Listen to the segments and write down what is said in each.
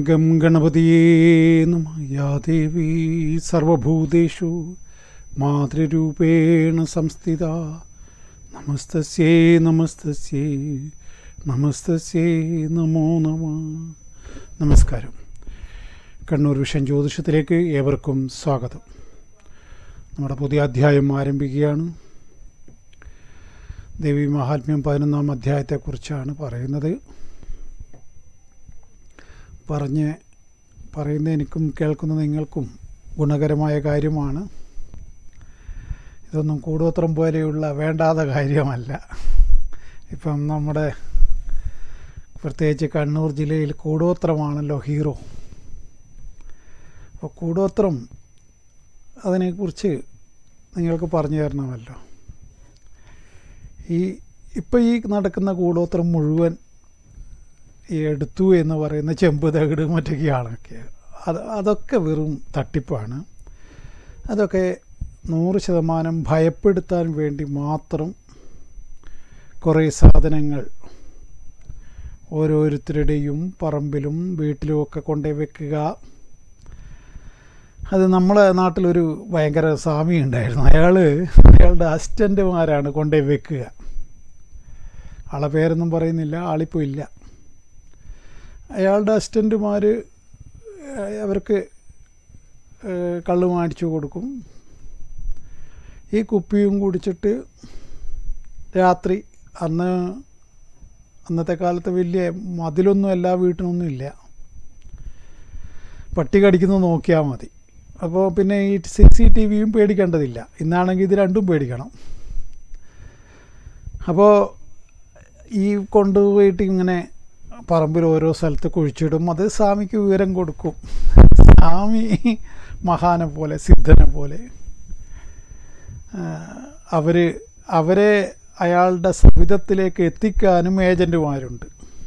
Gum ഗണപതിയേ നമ യാ ദേവി സർവഭൂതേഷു മാതൃരൂപേണ സംസ്ഥിത നമസ്തസ്യേ നമസ്തസ്യേ നമസ്തസ്യേ നമോ നമ നമസ്കാരം കണ്ണൂർ വിഷൻ ജ്യോതിഷത്തിലേക്ക് ഏവർക്കും സ്വാഗതം നമ്മുടെ പുതിയ അധ്യായം ആരംഭിക്കുകയാണ് ദേവി മഹാത്മ്യം പതിനൊന്നാം അധ്യായത്തെക്കുറിച്ചാണ് പറയുന്നത് പറഞ്ഞ് പറയുന്ന എനിക്കും കേൾക്കുന്ന നിങ്ങൾക്കും ഗുണകരമായ കാര്യമാണ് ഇതൊന്നും കൂടോത്രം പോലെയുള്ള വേണ്ടാത്ത കാര്യമല്ല ഇപ്പം നമ്മുടെ പ്രത്യേകിച്ച് കണ്ണൂർ ജില്ലയിൽ കൂടോത്രമാണല്ലോ ഹീറോ അപ്പോൾ കൂടോത്രം അതിനെക്കുറിച്ച് നിങ്ങൾക്ക് പറഞ്ഞു തരണമല്ലോ ഈ ഇപ്പം ഈ നടക്കുന്ന കൂടോത്രം മുഴുവൻ ഈ എടുത്തു എന്ന് പറയുന്ന ചെമ്പ് തകിട് മറ്റൊക്കെയാണൊക്കെ അത് അതൊക്കെ വെറും തട്ടിപ്പാണ് അതൊക്കെ നൂറ് ശതമാനം ഭയപ്പെടുത്താൻ വേണ്ടി മാത്രം കുറേ സാധനങ്ങൾ ഓരോരുത്തരുടെയും പറമ്പിലും വീട്ടിലുമൊക്കെ കൊണ്ടുപോയി വെക്കുക അത് നമ്മളെ നാട്ടിലൊരു ഭയങ്കര സ്വാമി ഉണ്ടായിരുന്നു അയാൾ അയാളുടെ അസിസ്റ്റൻ്റുമാരാണ് കൊണ്ടുപോയി വെക്കുക ആളെ പേരൊന്നും പറയുന്നില്ല ആളിപ്പോൾ ഇല്ല അയാളുടെ അസിസ്റ്റൻറ്റുമാർ അവർക്ക് കള്ള് മാടിച്ചു കൊടുക്കും ഈ കുപ്പിയും കുടിച്ചിട്ട് രാത്രി അന്ന് അന്നത്തെ കാലത്ത് വലിയ മതിലൊന്നും എല്ലാ വീട്ടിനൊന്നും ഇല്ല പട്ടി കടിക്കുന്നത് നോക്കിയാൽ മതി അപ്പോൾ പിന്നെ ഈ സി സി ടി വിയും പേടിക്കേണ്ടതില്ല ഇന്നാണെങ്കിൽ ഇത് രണ്ടും പേടിക്കണം അപ്പോൾ ഈ കൊണ്ടുപോയിട്ട് ഇങ്ങനെ പറമ്പിൽ ഓരോ സ്ഥലത്ത് കുഴിച്ചിടും അത് സ്വാമിക്ക് വിവരം കൊടുക്കും സ്വാമി മഹാനെ പോലെ സിദ്ധനെ പോലെ അവർ അവരെ അയാളുടെ സവിധത്തിലേക്ക് എത്തിക്കാനും ഏജൻറ്റുമാരുണ്ട്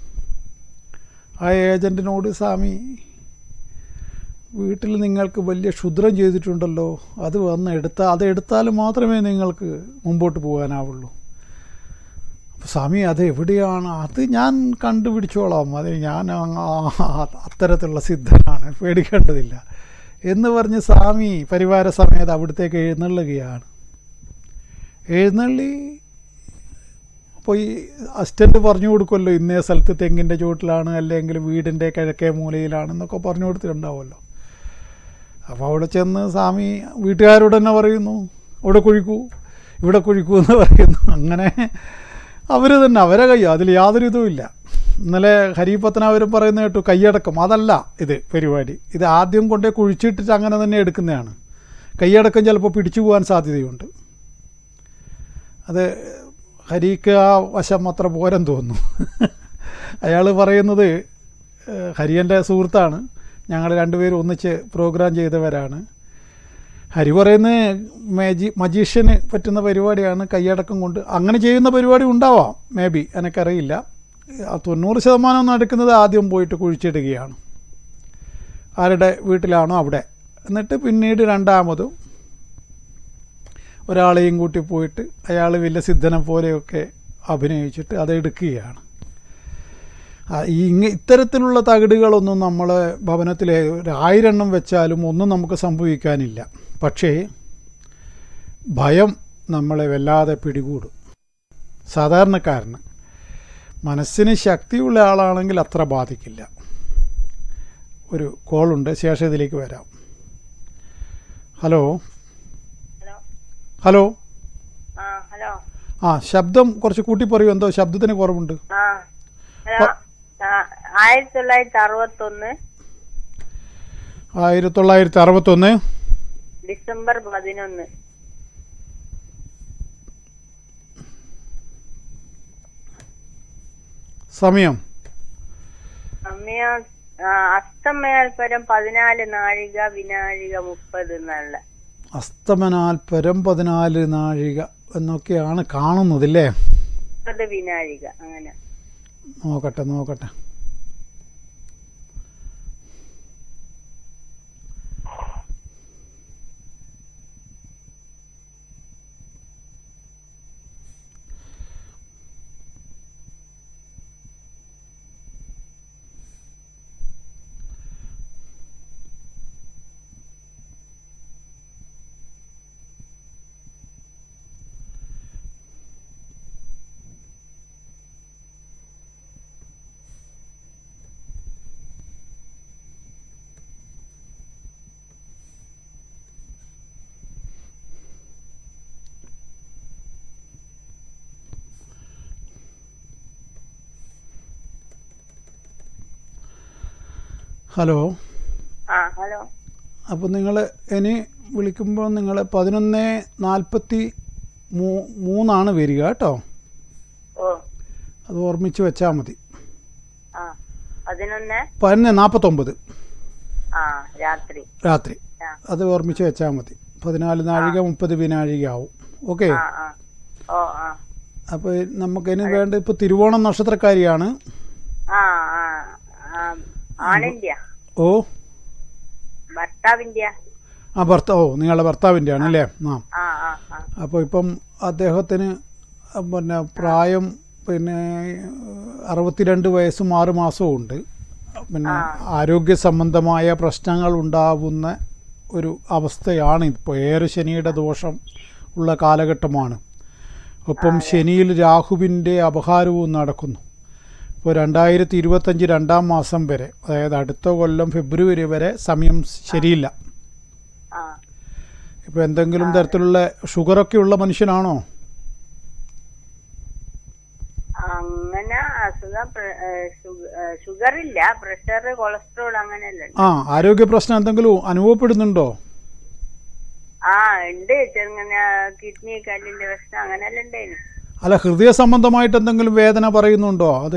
ആ ഏജൻറ്റിനോട് സ്വാമി വീട്ടിൽ നിങ്ങൾക്ക് വലിയ ക്ഷുദ്രം ചെയ്തിട്ടുണ്ടല്ലോ അത് വന്ന് എടുത്താൽ അത് എടുത്താൽ മാത്രമേ നിങ്ങൾക്ക് മുമ്പോട്ട് പോകാനാവുള്ളൂ സ്വാമി അത് എവിടെയാണ് അത് ഞാൻ കണ്ടുപിടിച്ചോളാം അത് ഞാൻ അത്തരത്തിലുള്ള സിദ്ധനാണ് പേടിക്കേണ്ടതില്ല എന്ന് പറഞ്ഞ് സ്വാമി പരിവാര സമയത്ത് അവിടത്തേക്ക് എഴുന്നള്ളുകയാണ് എഴുന്നള്ളി അപ്പോൾ ഈ അസിസ്റ്റൻ്റ് പറഞ്ഞു കൊടുക്കുമല്ലോ ഇന്നേ സ്ഥലത്ത് തെങ്ങിൻ്റെ ചുവട്ടിലാണ് അല്ലെങ്കിൽ വീടിൻ്റെ കിഴക്കേ മൂലയിലാണെന്നൊക്കെ പറഞ്ഞു കൊടുത്തിട്ടുണ്ടാവുമല്ലോ അപ്പോൾ അവിടെ ചെന്ന് സ്വാമി വീട്ടുകാരോട് തന്നെ പറയുന്നു അവിടെ കുഴിക്കൂ ഇവിടെ കുഴിക്കൂ എന്ന് പറയുന്നു അങ്ങനെ അവർ തന്നെ അവരെ കൈ അതിൽ യാതൊരു ഇതുമില്ല ഇന്നലെ ഹരിപത്തനാവരും പറയുന്ന കേട്ടു കൈയടക്കം അതല്ല ഇത് പരിപാടി ഇത് ആദ്യം കൊണ്ടേ കുഴിച്ചിട്ടിട്ട് അങ്ങനെ തന്നെ എടുക്കുന്നതാണ് കൈയടക്കം ചിലപ്പോൾ പിടിച്ചു പോകാൻ സാധ്യതയുണ്ട് അത് ഹരിക്ക് ആ വശം അത്ര പോരം തോന്നുന്നു അയാൾ പറയുന്നത് ഹരിയൻ്റെ സുഹൃത്താണ് ഞങ്ങൾ രണ്ടുപേരും ഒന്നിച്ച് പ്രോഗ്രാം ചെയ്തവരാണ് ഹരി പറയുന്നത് മാജി മജീഷ്യന് പറ്റുന്ന പരിപാടിയാണ് കൈയടക്കം കൊണ്ട് അങ്ങനെ ചെയ്യുന്ന പരിപാടി ഉണ്ടാവാം മേ ബി എനിക്കറിയില്ല തൊണ്ണൂറ് ശതമാനം നടക്കുന്നത് ആദ്യം പോയിട്ട് കുഴിച്ചിടുകയാണ് ആരുടെ വീട്ടിലാണോ അവിടെ എന്നിട്ട് പിന്നീട് രണ്ടാമതും ഒരാളെയും കൂട്ടി പോയിട്ട് അയാൾ വലിയ സിദ്ധനെ പോലെയൊക്കെ അഭിനയിച്ചിട്ട് അത് എടുക്കുകയാണ് ഇങ്ങ ഇത്തരത്തിലുള്ള തകിടുകളൊന്നും നമ്മൾ ഭവനത്തിൽ ഒരായിരെണ്ണം വെച്ചാലും ഒന്നും നമുക്ക് സംഭവിക്കാനില്ല പക്ഷേ ഭയം നമ്മളെ വല്ലാതെ പിടികൂടും സാധാരണക്കാരന് മനസ്സിന് ശക്തിയുള്ള ആളാണെങ്കിൽ അത്ര ബാധിക്കില്ല ഒരു കോളുണ്ട് ശേഷം ഇതിലേക്ക് വരാം ഹലോ ഹലോ ആ ശബ്ദം കുറച്ച് കൂട്ടി പറയൂ എന്തോ ശബ്ദത്തിന് കുറവുണ്ട് ആയിരത്തി തൊള്ളായിരത്തി അറുപത്തൊന്ന് ആയിരത്തി തൊള്ളായിരത്തി അറുപത്തൊന്ന് ഡിസംബർ പതിനൊന്ന് സമയം സമയം അസ്തമയാൽ പരം പതിനാല് നാഴിക വിനാഴിക മുപ്പത് എന്നുള്ള അസ്തമനാൽ പരം പതിനാല് നാഴിക എന്നൊക്കെയാണ് കാണുന്നത് അല്ലേ മുപ്പത് വിനാഴിക അങ്ങനെ നോക്കട്ടെ നോക്കട്ടെ ഹലോ ആ ഹലോ അപ്പോൾ നിങ്ങൾ ഇനി വിളിക്കുമ്പോൾ നിങ്ങൾ പതിനൊന്ന് നാൽപ്പത്തി മൂ മൂന്നാണ് വരിക കേട്ടോ ഓ അത് ഓർമ്മിച്ച് വെച്ചാൽ മതി ആ പതിനൊന്ന് പതിനൊന്ന് നാൽപ്പത്തൊമ്പത് ആ രാത്രി രാത്രി ആ അത് ഓർമ്മിച്ച് വെച്ചാൽ മതി പതിനാല് നാഴിക മുപ്പത് വിനാഴിക ആവും ഓക്കെ ആ ആ ഓ ആ അപ്പോൾ നമുക്കിനി വേണ്ട ഇപ്പോൾ തിരുവോണം നക്ഷത്രക്കാരിയാണ് ആ ആ ആ ആണിന്ത്യ ഓ ഭർത്താവിന്ത്യ ആ ഭർത്താവ് ഓ നിങ്ങളുടെ ഭർത്താവിൻ്റെ ആണ് അല്ലേ ആ ആ ആ ആ അപ്പോൾ ഇപ്പം അദ്ദേഹത്തിന് പിന്നെ പ്രായം പിന്നെ അറുപത്തിരണ്ട് വയസ്സും ആറ് മാസവും ഉണ്ട് പിന്നെ ആരോഗ്യ സംബന്ധമായ പ്രശ്നങ്ങൾ ഉണ്ടാവുന്ന ഒരു അവസ്ഥയാണ് ഇപ്പോൾ ഏറെ ശനിയുടെ ദോഷം ഉള്ള കാലഘട്ടമാണ് ഒപ്പം ശനിയിൽ രാഹുവിൻ്റെ അപഹാരവും നടക്കുന്നു ഇപ്പോൾ രണ്ടായിരത്തി ഇരുപത്തഞ്ച് രണ്ടാം മാസം വരെ അതായത് അടുത്ത കൊല്ലം ഫെബ്രുവരി വരെ സമയം ശരിയില്ല ആ ഇപ്പോൾ എന്തെങ്കിലും തരത്തിലുള്ള ഷുഗറൊക്കെ ഉള്ള മനുഷ്യനാണോ അങ്ങനെ അസുഖം പ്ര- ഏ, ഷുഗ- ഏ, ഷുഗർ ഇല്ല പ്രഷർ കൊളസ്ട്രോൾ അങ്ങനെയല്ല ഉണ്ട്. ആ ആരോഗ്യ പ്രശ്നം എന്തെങ്കിലും അനുഭവപ്പെടുന്നുണ്ടോ ആ ഉണ്ട് ചെറുങ്ങനെ കിഡ്നി കല്ലിന്റെ പ്രശ്നം അങ്ങനെയെല്ലാം ഉണ്ടായിരുന്നു അല്ല ഹൃദയ സംബന്ധമായിട്ട് എന്തെങ്കിലും വേദന പറയുന്നുണ്ടോ അത്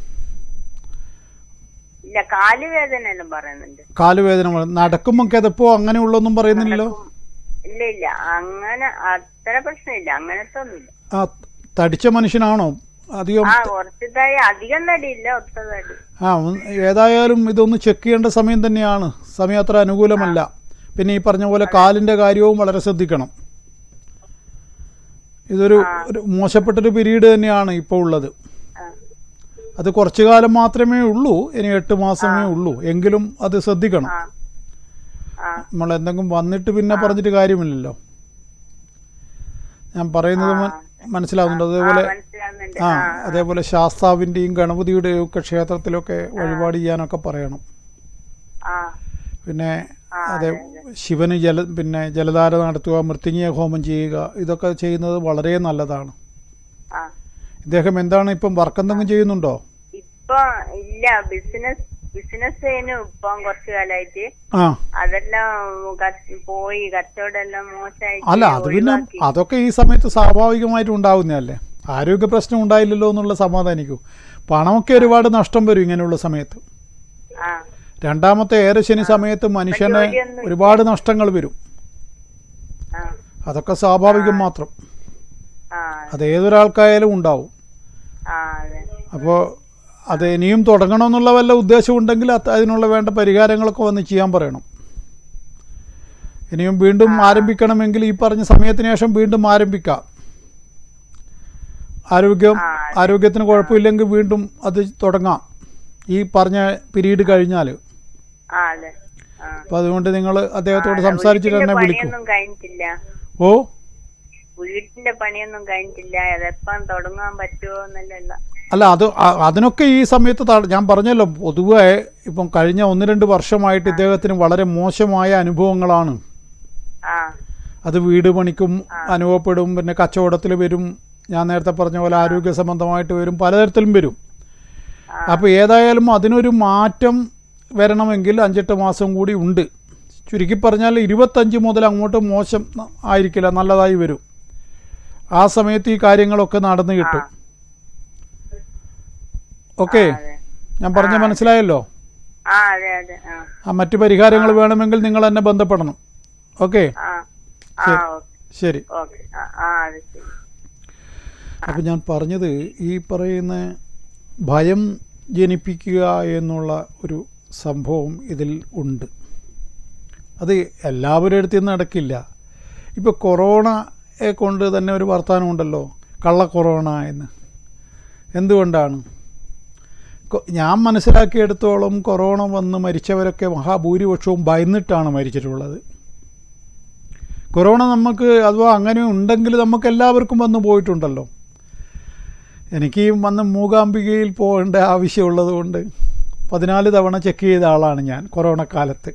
ഇല്ല കാലുവേദന എല്ലാം പറയുന്നുണ്ട് കാലുവേദന പോലെ നടക്കുമ്പോൾ കിതപ്പോ അങ്ങനെയുള്ളൊന്നും പറയുന്നില്ലല്ലോ ഇല്ല ഇല്ല അങ്ങനെ അത്ര പ്രശ്നമില്ല അങ്ങനത്തെ ഒന്നുമില്ല ആ തടിച്ച മനുഷ്യനാണോ അധികം ആ കുറച്ചതായി അധികം തടിയില്ല ഒത്ത തടി ആ ഒന്ന് ഏതായാലും ഇതൊന്ന് ചെക്ക് ചെയ്യേണ്ട സമയം തന്നെയാണ് സമയം അത്ര അനുകൂലമല്ല പിന്നെ ഈ പറഞ്ഞ പോലെ കാലിൻ്റെ കാര്യവും വളരെ ശ്രദ്ധിക്കണം ഇതൊരു ഒരു മോശപ്പെട്ടൊരു പീരീഡ് തന്നെയാണ് ഇപ്പോൾ ഉള്ളത് ആ അത് കുറച്ചു കാലം മാത്രമേ ഉള്ളൂ ഇനി എട്ട് മാസമേ ഉള്ളൂ എങ്കിലും അത് ശ്രദ്ധിക്കണം ആ ആ നമ്മൾ എന്തെങ്കിലും വന്നിട്ട് പിന്നെ പറഞ്ഞിട്ട് കാര്യമില്ലല്ലോ ഞാൻ പറയുന്നത് മന- മനസ്സിലാവുന്നുണ്ട് ആ, അതേപോലെ മനസ്സിലാവുന്നുണ്ട് ആ ആ അതേപോലെ ശാസ്താവിൻ്റെയും ഗണപതിയുടെയും ഒക്കെ ക്ഷേത്രത്തിലൊക്കെ വഴിപാട് ചെയ്യാനൊക്കെ പറയണം ആ പിന്നെ ആ, അതെ അതെ, ശിവന് ജല പിന്നെ ജലധാര നടത്തുക മൃത്യുഞ്ജയ ഹോമം ചെയ്യുക ഇതൊക്കെ ചെയ്യുന്നത് വളരെ നല്ലതാണ് ആ ഇദ്ദേഹം എന്താണ് ഇപ്പം വർക്ക് എന്തെങ്കിലും ചെയ്യുന്നുണ്ടോ ഇപ്പൊ ഇല്ല ബിസിനസ് ബിസിനസ് ചെയ്യുന്നു ഇപ്പം കുറച്ചു കാലായിട്ട് ആ അതെല്ലാം കച്ച്- പോയി കച്ചവടം എല്ലാം മോശമായിട്ട് അല്ല അത് പിന്നെ ഒഴിവാക്കി. അതൊക്കെ ഈ സമയത്ത് സ്വാഭാവികമായിട്ട് ഉണ്ടാവുന്നതല്ലേ ആരോഗ്യ പ്രശ്നം ഉണ്ടായില്ലല്ലോ എന്നുള്ള സമാധാനിക്കൂ പണമൊക്കെ ഒരുപാട് നഷ്ടം വരും ഇങ്ങനെയുള്ള സമയത്ത് ആ രണ്ടാമത്തെ ഏറെ ശനി സമയത്ത് മനുഷ്യന് ജോലിയൊന്നും ഒരുപാട് നഷ്ടങ്ങൾ വരും ആ അതൊക്കെ സ്വാഭാവികം മാത്രം ആ അത് ഏതൊരാൾക്കായാലും ഉണ്ടാവും ആ അതെ അപ്പോൾ അത് ഇനിയും തുടങ്ങണമെന്നുള്ള വല്ല ഉദ്ദേശമുണ്ടെങ്കിൽ അത് അതിനുള്ള വേണ്ട പരിഹാരങ്ങളൊക്കെ വന്ന് ചെയ്യാൻ പറയണം ഇനിയും വീണ്ടും ആരംഭിക്കണമെങ്കിൽ ഈ പറഞ്ഞ സമയത്തിന് ശേഷം വീണ്ടും ആരംഭിക്കാം ആരോഗ്യം ആ, ആരോഗ്യത്തിന് കുഴപ്പമില്ലെങ്കിൽ വീണ്ടും അത് തുടങ്ങാം ഈ പറഞ്ഞ പീരീഡ് കഴിഞ്ഞാൽ ആ അതെ ആ അപ്പോൾ അതുകൊണ്ട് നിങ്ങൾ അദ്ദേഹത്തോട് ആ, സംസാരിച്ചിട്ട് വീട്ടിന്റെ തന്നെ വിളിക്കും പണിയൊന്നും കഴിഞ്ഞിട്ടില്ല ഓ വീട്ടിന്റെ പണിയൊന്നും കഴിഞ്ഞിട്ടില്ല അതെപ്പം തുടങ്ങാൻ പറ്റുമോ എന്നല്ല അല്ല അത് അ- അതിനൊക്കെ ഈ സമയത്ത് ത- ഞാൻ പറഞ്ഞല്ലോ പൊതുവെ ഇപ്പം കഴിഞ്ഞ ഒന്ന് രണ്ട് വർഷമായിട്ട് ഇദ്ദേഹത്തിന് വളരെ മോശമായ അനുഭവങ്ങളാണ് ആ അത് വീട് പണിക്കും അനുഭവപ്പെടും പിന്നെ കച്ചവടത്തിൽ വരും ഞാൻ നേരത്തെ പറഞ്ഞ പോലെ ആരോഗ്യ സംബന്ധമായിട്ട് വരും പലതരത്തിലും വരും ആ. അപ്പോൾ ഏതായാലും അതിനൊരു മാറ്റം വരണമെങ്കിൽ അഞ്ചെട്ട് മാസം കൂടി ഉണ്ട് ചുരുക്കി പറഞ്ഞാൽ ഇരുപത്തഞ്ച് മുതൽ അങ്ങോട്ട് മോശം ന- ആയിരിക്കില്ല നല്ലതായി വരും ആ സമയത്ത് ഈ കാര്യങ്ങളൊക്കെ നടന്നു കിട്ടും ഓക്കെ ആ, അതെ ഞാൻ പറഞ്ഞ മനസ്സിലായല്ലോ ആ അതെ അതെ ആ ആ മറ്റു പരിഹാരങ്ങൾ വേണമെങ്കിൽ നിങ്ങൾ എന്നെ ബന്ധപ്പെടണം ഓക്കെ ആ ആ ശരി. ഓക്കെ ശരി ഓക്കെ ആ ആ അത് ശരി അപ്പം ഞാൻ പറഞ്ഞത് ഈ പറയുന്ന ഭയം ജനിപ്പിക്കുക എന്നുള്ള ഒരു സംഭവം ഇതിൽ ഉണ്ട് അത് എല്ലാവരുടെ അടുത്ത് നിന്ന് നടക്കില്ല ഇപ്പോൾ കൊറോണയെ കൊണ്ട് തന്നെ ഒരു വർത്തമാനമുണ്ടല്ലോ കള്ള കൊറോണ എന്ന് എന്തുകൊണ്ടാണ് കൊ- ഞാൻ മനസ്സിലാക്കിയെടുത്തോളം കൊറോണ വന്ന് മരിച്ചവരൊക്കെ മഹാഭൂരിപക്ഷവും ഭയന്നിട്ടാണ് മരിച്ചിട്ടുള്ളത് കൊറോണ നമുക്ക് അഥവാ അങ്ങനെ ഉണ്ടെങ്കിൽ നമുക്ക് എല്ലാവർക്കും വന്നു പോയിട്ടുണ്ടല്ലോ എനിക്ക് ഈ വന്ന് മൂകാംബികയിൽ പോകേണ്ട ആവശ്യമുള്ളത് കൊണ്ട് പതിനാല് തവണ ചെക്ക് ചെയ്ത ആളാണ് ഞാൻ കൊറോണ കാലത്ത്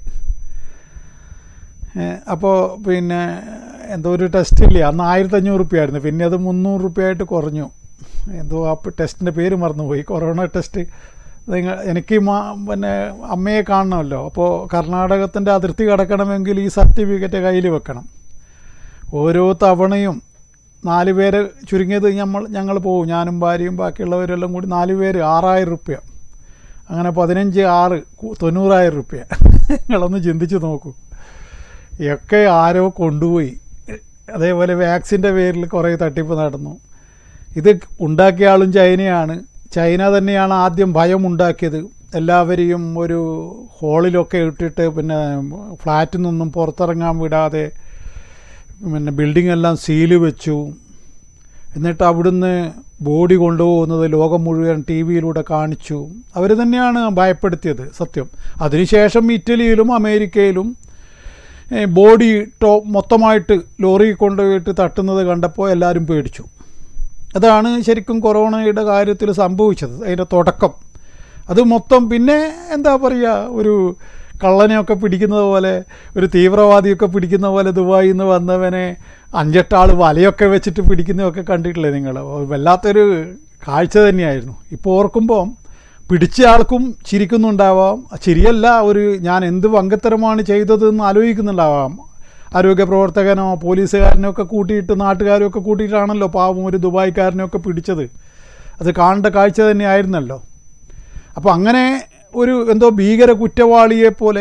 അപ്പോൾ പിന്നെ എന്തോ ഒരു ടെസ്റ്റ് ഇല്ലേ അന്ന് ആയിരത്തഞ്ഞൂറ് റുപ്യ പിന്നെ അത് മുന്നൂറ് റുപ്യ ആയിട്ട് കുറഞ്ഞു എന്തോ ആ ടെസ്റ്റിൻ്റെ പേര് മറന്നുപോയി കൊറോണ ടെസ്റ്റ് നിങ്ങൾ എനിക്ക് മാ- പിന്നെ അമ്മയെ കാണണമല്ലോ അപ്പോൾ കർണാടകത്തിൻ്റെ അതിർത്തി കടക്കണമെങ്കിൽ ഈ സർട്ടിഫിക്കറ്റ് കയ്യിൽ വെക്കണം ഓരോ തവണയും നാല് പേര് ചുരുങ്ങിയത് നമ്മൾ ഞങ്ങൾ പോകും ഞാനും ഭാര്യയും ബാക്കിയുള്ളവരെല്ലാം കൂടി നാല് പേര് ആറായിരം റുപ്യ അങ്ങനെ പതിനഞ്ച് ആറ് കു- തൊണ്ണൂറായിരം റുപ്യ നിങ്ങളൊന്ന് ചിന്തിച്ച് നോക്കൂ ഒക്കെ ആരോ കൊണ്ടുപോയി അതേപോലെ വാക്സിൻ്റെ പേരിൽ കുറേ തട്ടിപ്പ് നടന്നു ഇത് ഉണ്ടാക്കിയ ആളും ചൈനയാണ് ചൈന തന്നെയാണ് ആദ്യം ഭയം ഉണ്ടാക്കിയത് എല്ലാവരെയും ഒരു ഹോളിലൊക്കെ ഇട്ടിട്ട് പിന്നെ ഫ്ലാറ്റിൽ നിന്നും പുറത്തിറങ്ങാൻ വിടാതെ പിന്നെ ബിൽഡിംഗ് എല്ലാം സീല് വെച്ചു എന്നിട്ട് അവിടുന്ന് ബോഡി കൊണ്ടുപോകുന്നത് ലോകം മുഴുവൻ ടി വിയിലൂടെ കാണിച്ചു അവർ തന്നെയാണ് ഭയപ്പെടുത്തിയത് സത്യം അതിനുശേഷം ഇറ്റലിയിലും അമേരിക്കയിലും ഏ, ബോഡി ടോ മൊത്തമായിട്ട് ലോറി കൊണ്ടുപോയിട്ട് തട്ടുന്നത് കണ്ടപ്പോൾ എല്ലാവരും പേടിച്ചു അതാണ് ശരിക്കും കൊറോണയുടെ കാര്യത്തിൽ സംഭവിച്ചത് അതിൻ്റെ തുടക്കം അത് മൊത്തം പിന്നെ എന്താ പറയുക ഒരു കള്ളനെയൊക്കെ പിടിക്കുന്നത് പോലെ ഒരു തീവ്രവാദിയൊക്കെ പിടിക്കുന്ന പോലെ ദുബായിൽ നിന്ന് വന്നവനെ അഞ്ചെട്ടാൾ വലയൊക്കെ വെച്ചിട്ട് പിടിക്കുന്നതൊക്കെ കണ്ടിട്ടില്ലേ നിങ്ങൾ വല്ലാത്തൊരു കാഴ്ച തന്നെയായിരുന്നു ഇപ്പോൾ ഓർക്കുമ്പോൾ പിടിച്ച ആൾക്കും ചിരിക്കുന്നുണ്ടാവാം ചിരിയല്ല ഒരു ഞാൻ എന്ത് വങ്കത്തരമാണ് ചെയ്തതെന്ന് ആലോചിക്കുന്നുണ്ടാവാം ആരോഗ്യ പ്രവർത്തകനോ പോലീസുകാരനോ ഒക്കെ കൂട്ടിയിട്ട് നാട്ടുകാരും ഒക്കെ കൂട്ടിയിട്ടാണല്ലോ പാവം ഒരു ദുബായ്ക്കാരനെയൊക്കെ പിടിച്ചത് അത് കാണേണ്ട കാഴ്ച തന്നെയായിരുന്നല്ലോ അപ്പോൾ അങ്ങനെ ഒരു എന്തോ ഭീകര കുറ്റവാളിയെ പോലെ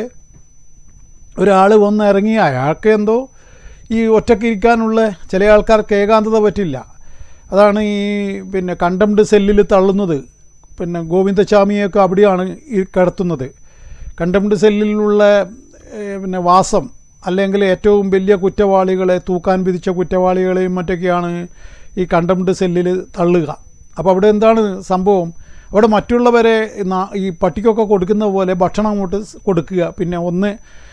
ഒരാൾ വന്ന് ഇറങ്ങി അയാൾക്ക് എന്തോ ഈ ഒറ്റക്കിരിക്കാനുള്ള ചില ആൾക്കാർക്ക് ഏകാന്തത പറ്റില്ല അതാണ് ഈ പിന്നെ കണ്ടംഡ് സെല്ലിൽ തള്ളുന്നത് പിന്നെ ഗോവിന്ദസ്വാമിയൊക്കെ അവിടെയാണ് ഈ കിടത്തുന്നത് കണ്ടംഡ് സെല്ലിലുള്ള ഏഹ്, പിന്നെ വാസം അല്ലെങ്കിൽ ഏറ്റവും വലിയ കുറ്റവാളികളെ തൂക്കാൻ വിധിച്ച കുറ്റവാളികളെയും മറ്റൊക്കെയാണ് ഈ കണ്ടംഡ് സെല്ലിൽ തള്ളുക അപ്പോൾ അവിടെ എന്താണ് സംഭവം അവിടെ മറ്റുള്ളവരെ നാ- ഈ പട്ടിക്കൊക്കെ കൊടുക്കുന്ന പോലെ ഭക്ഷണം അങ്ങോട്ട് സ് കൊടുക്കുക പിന്നെ ഒന്ന്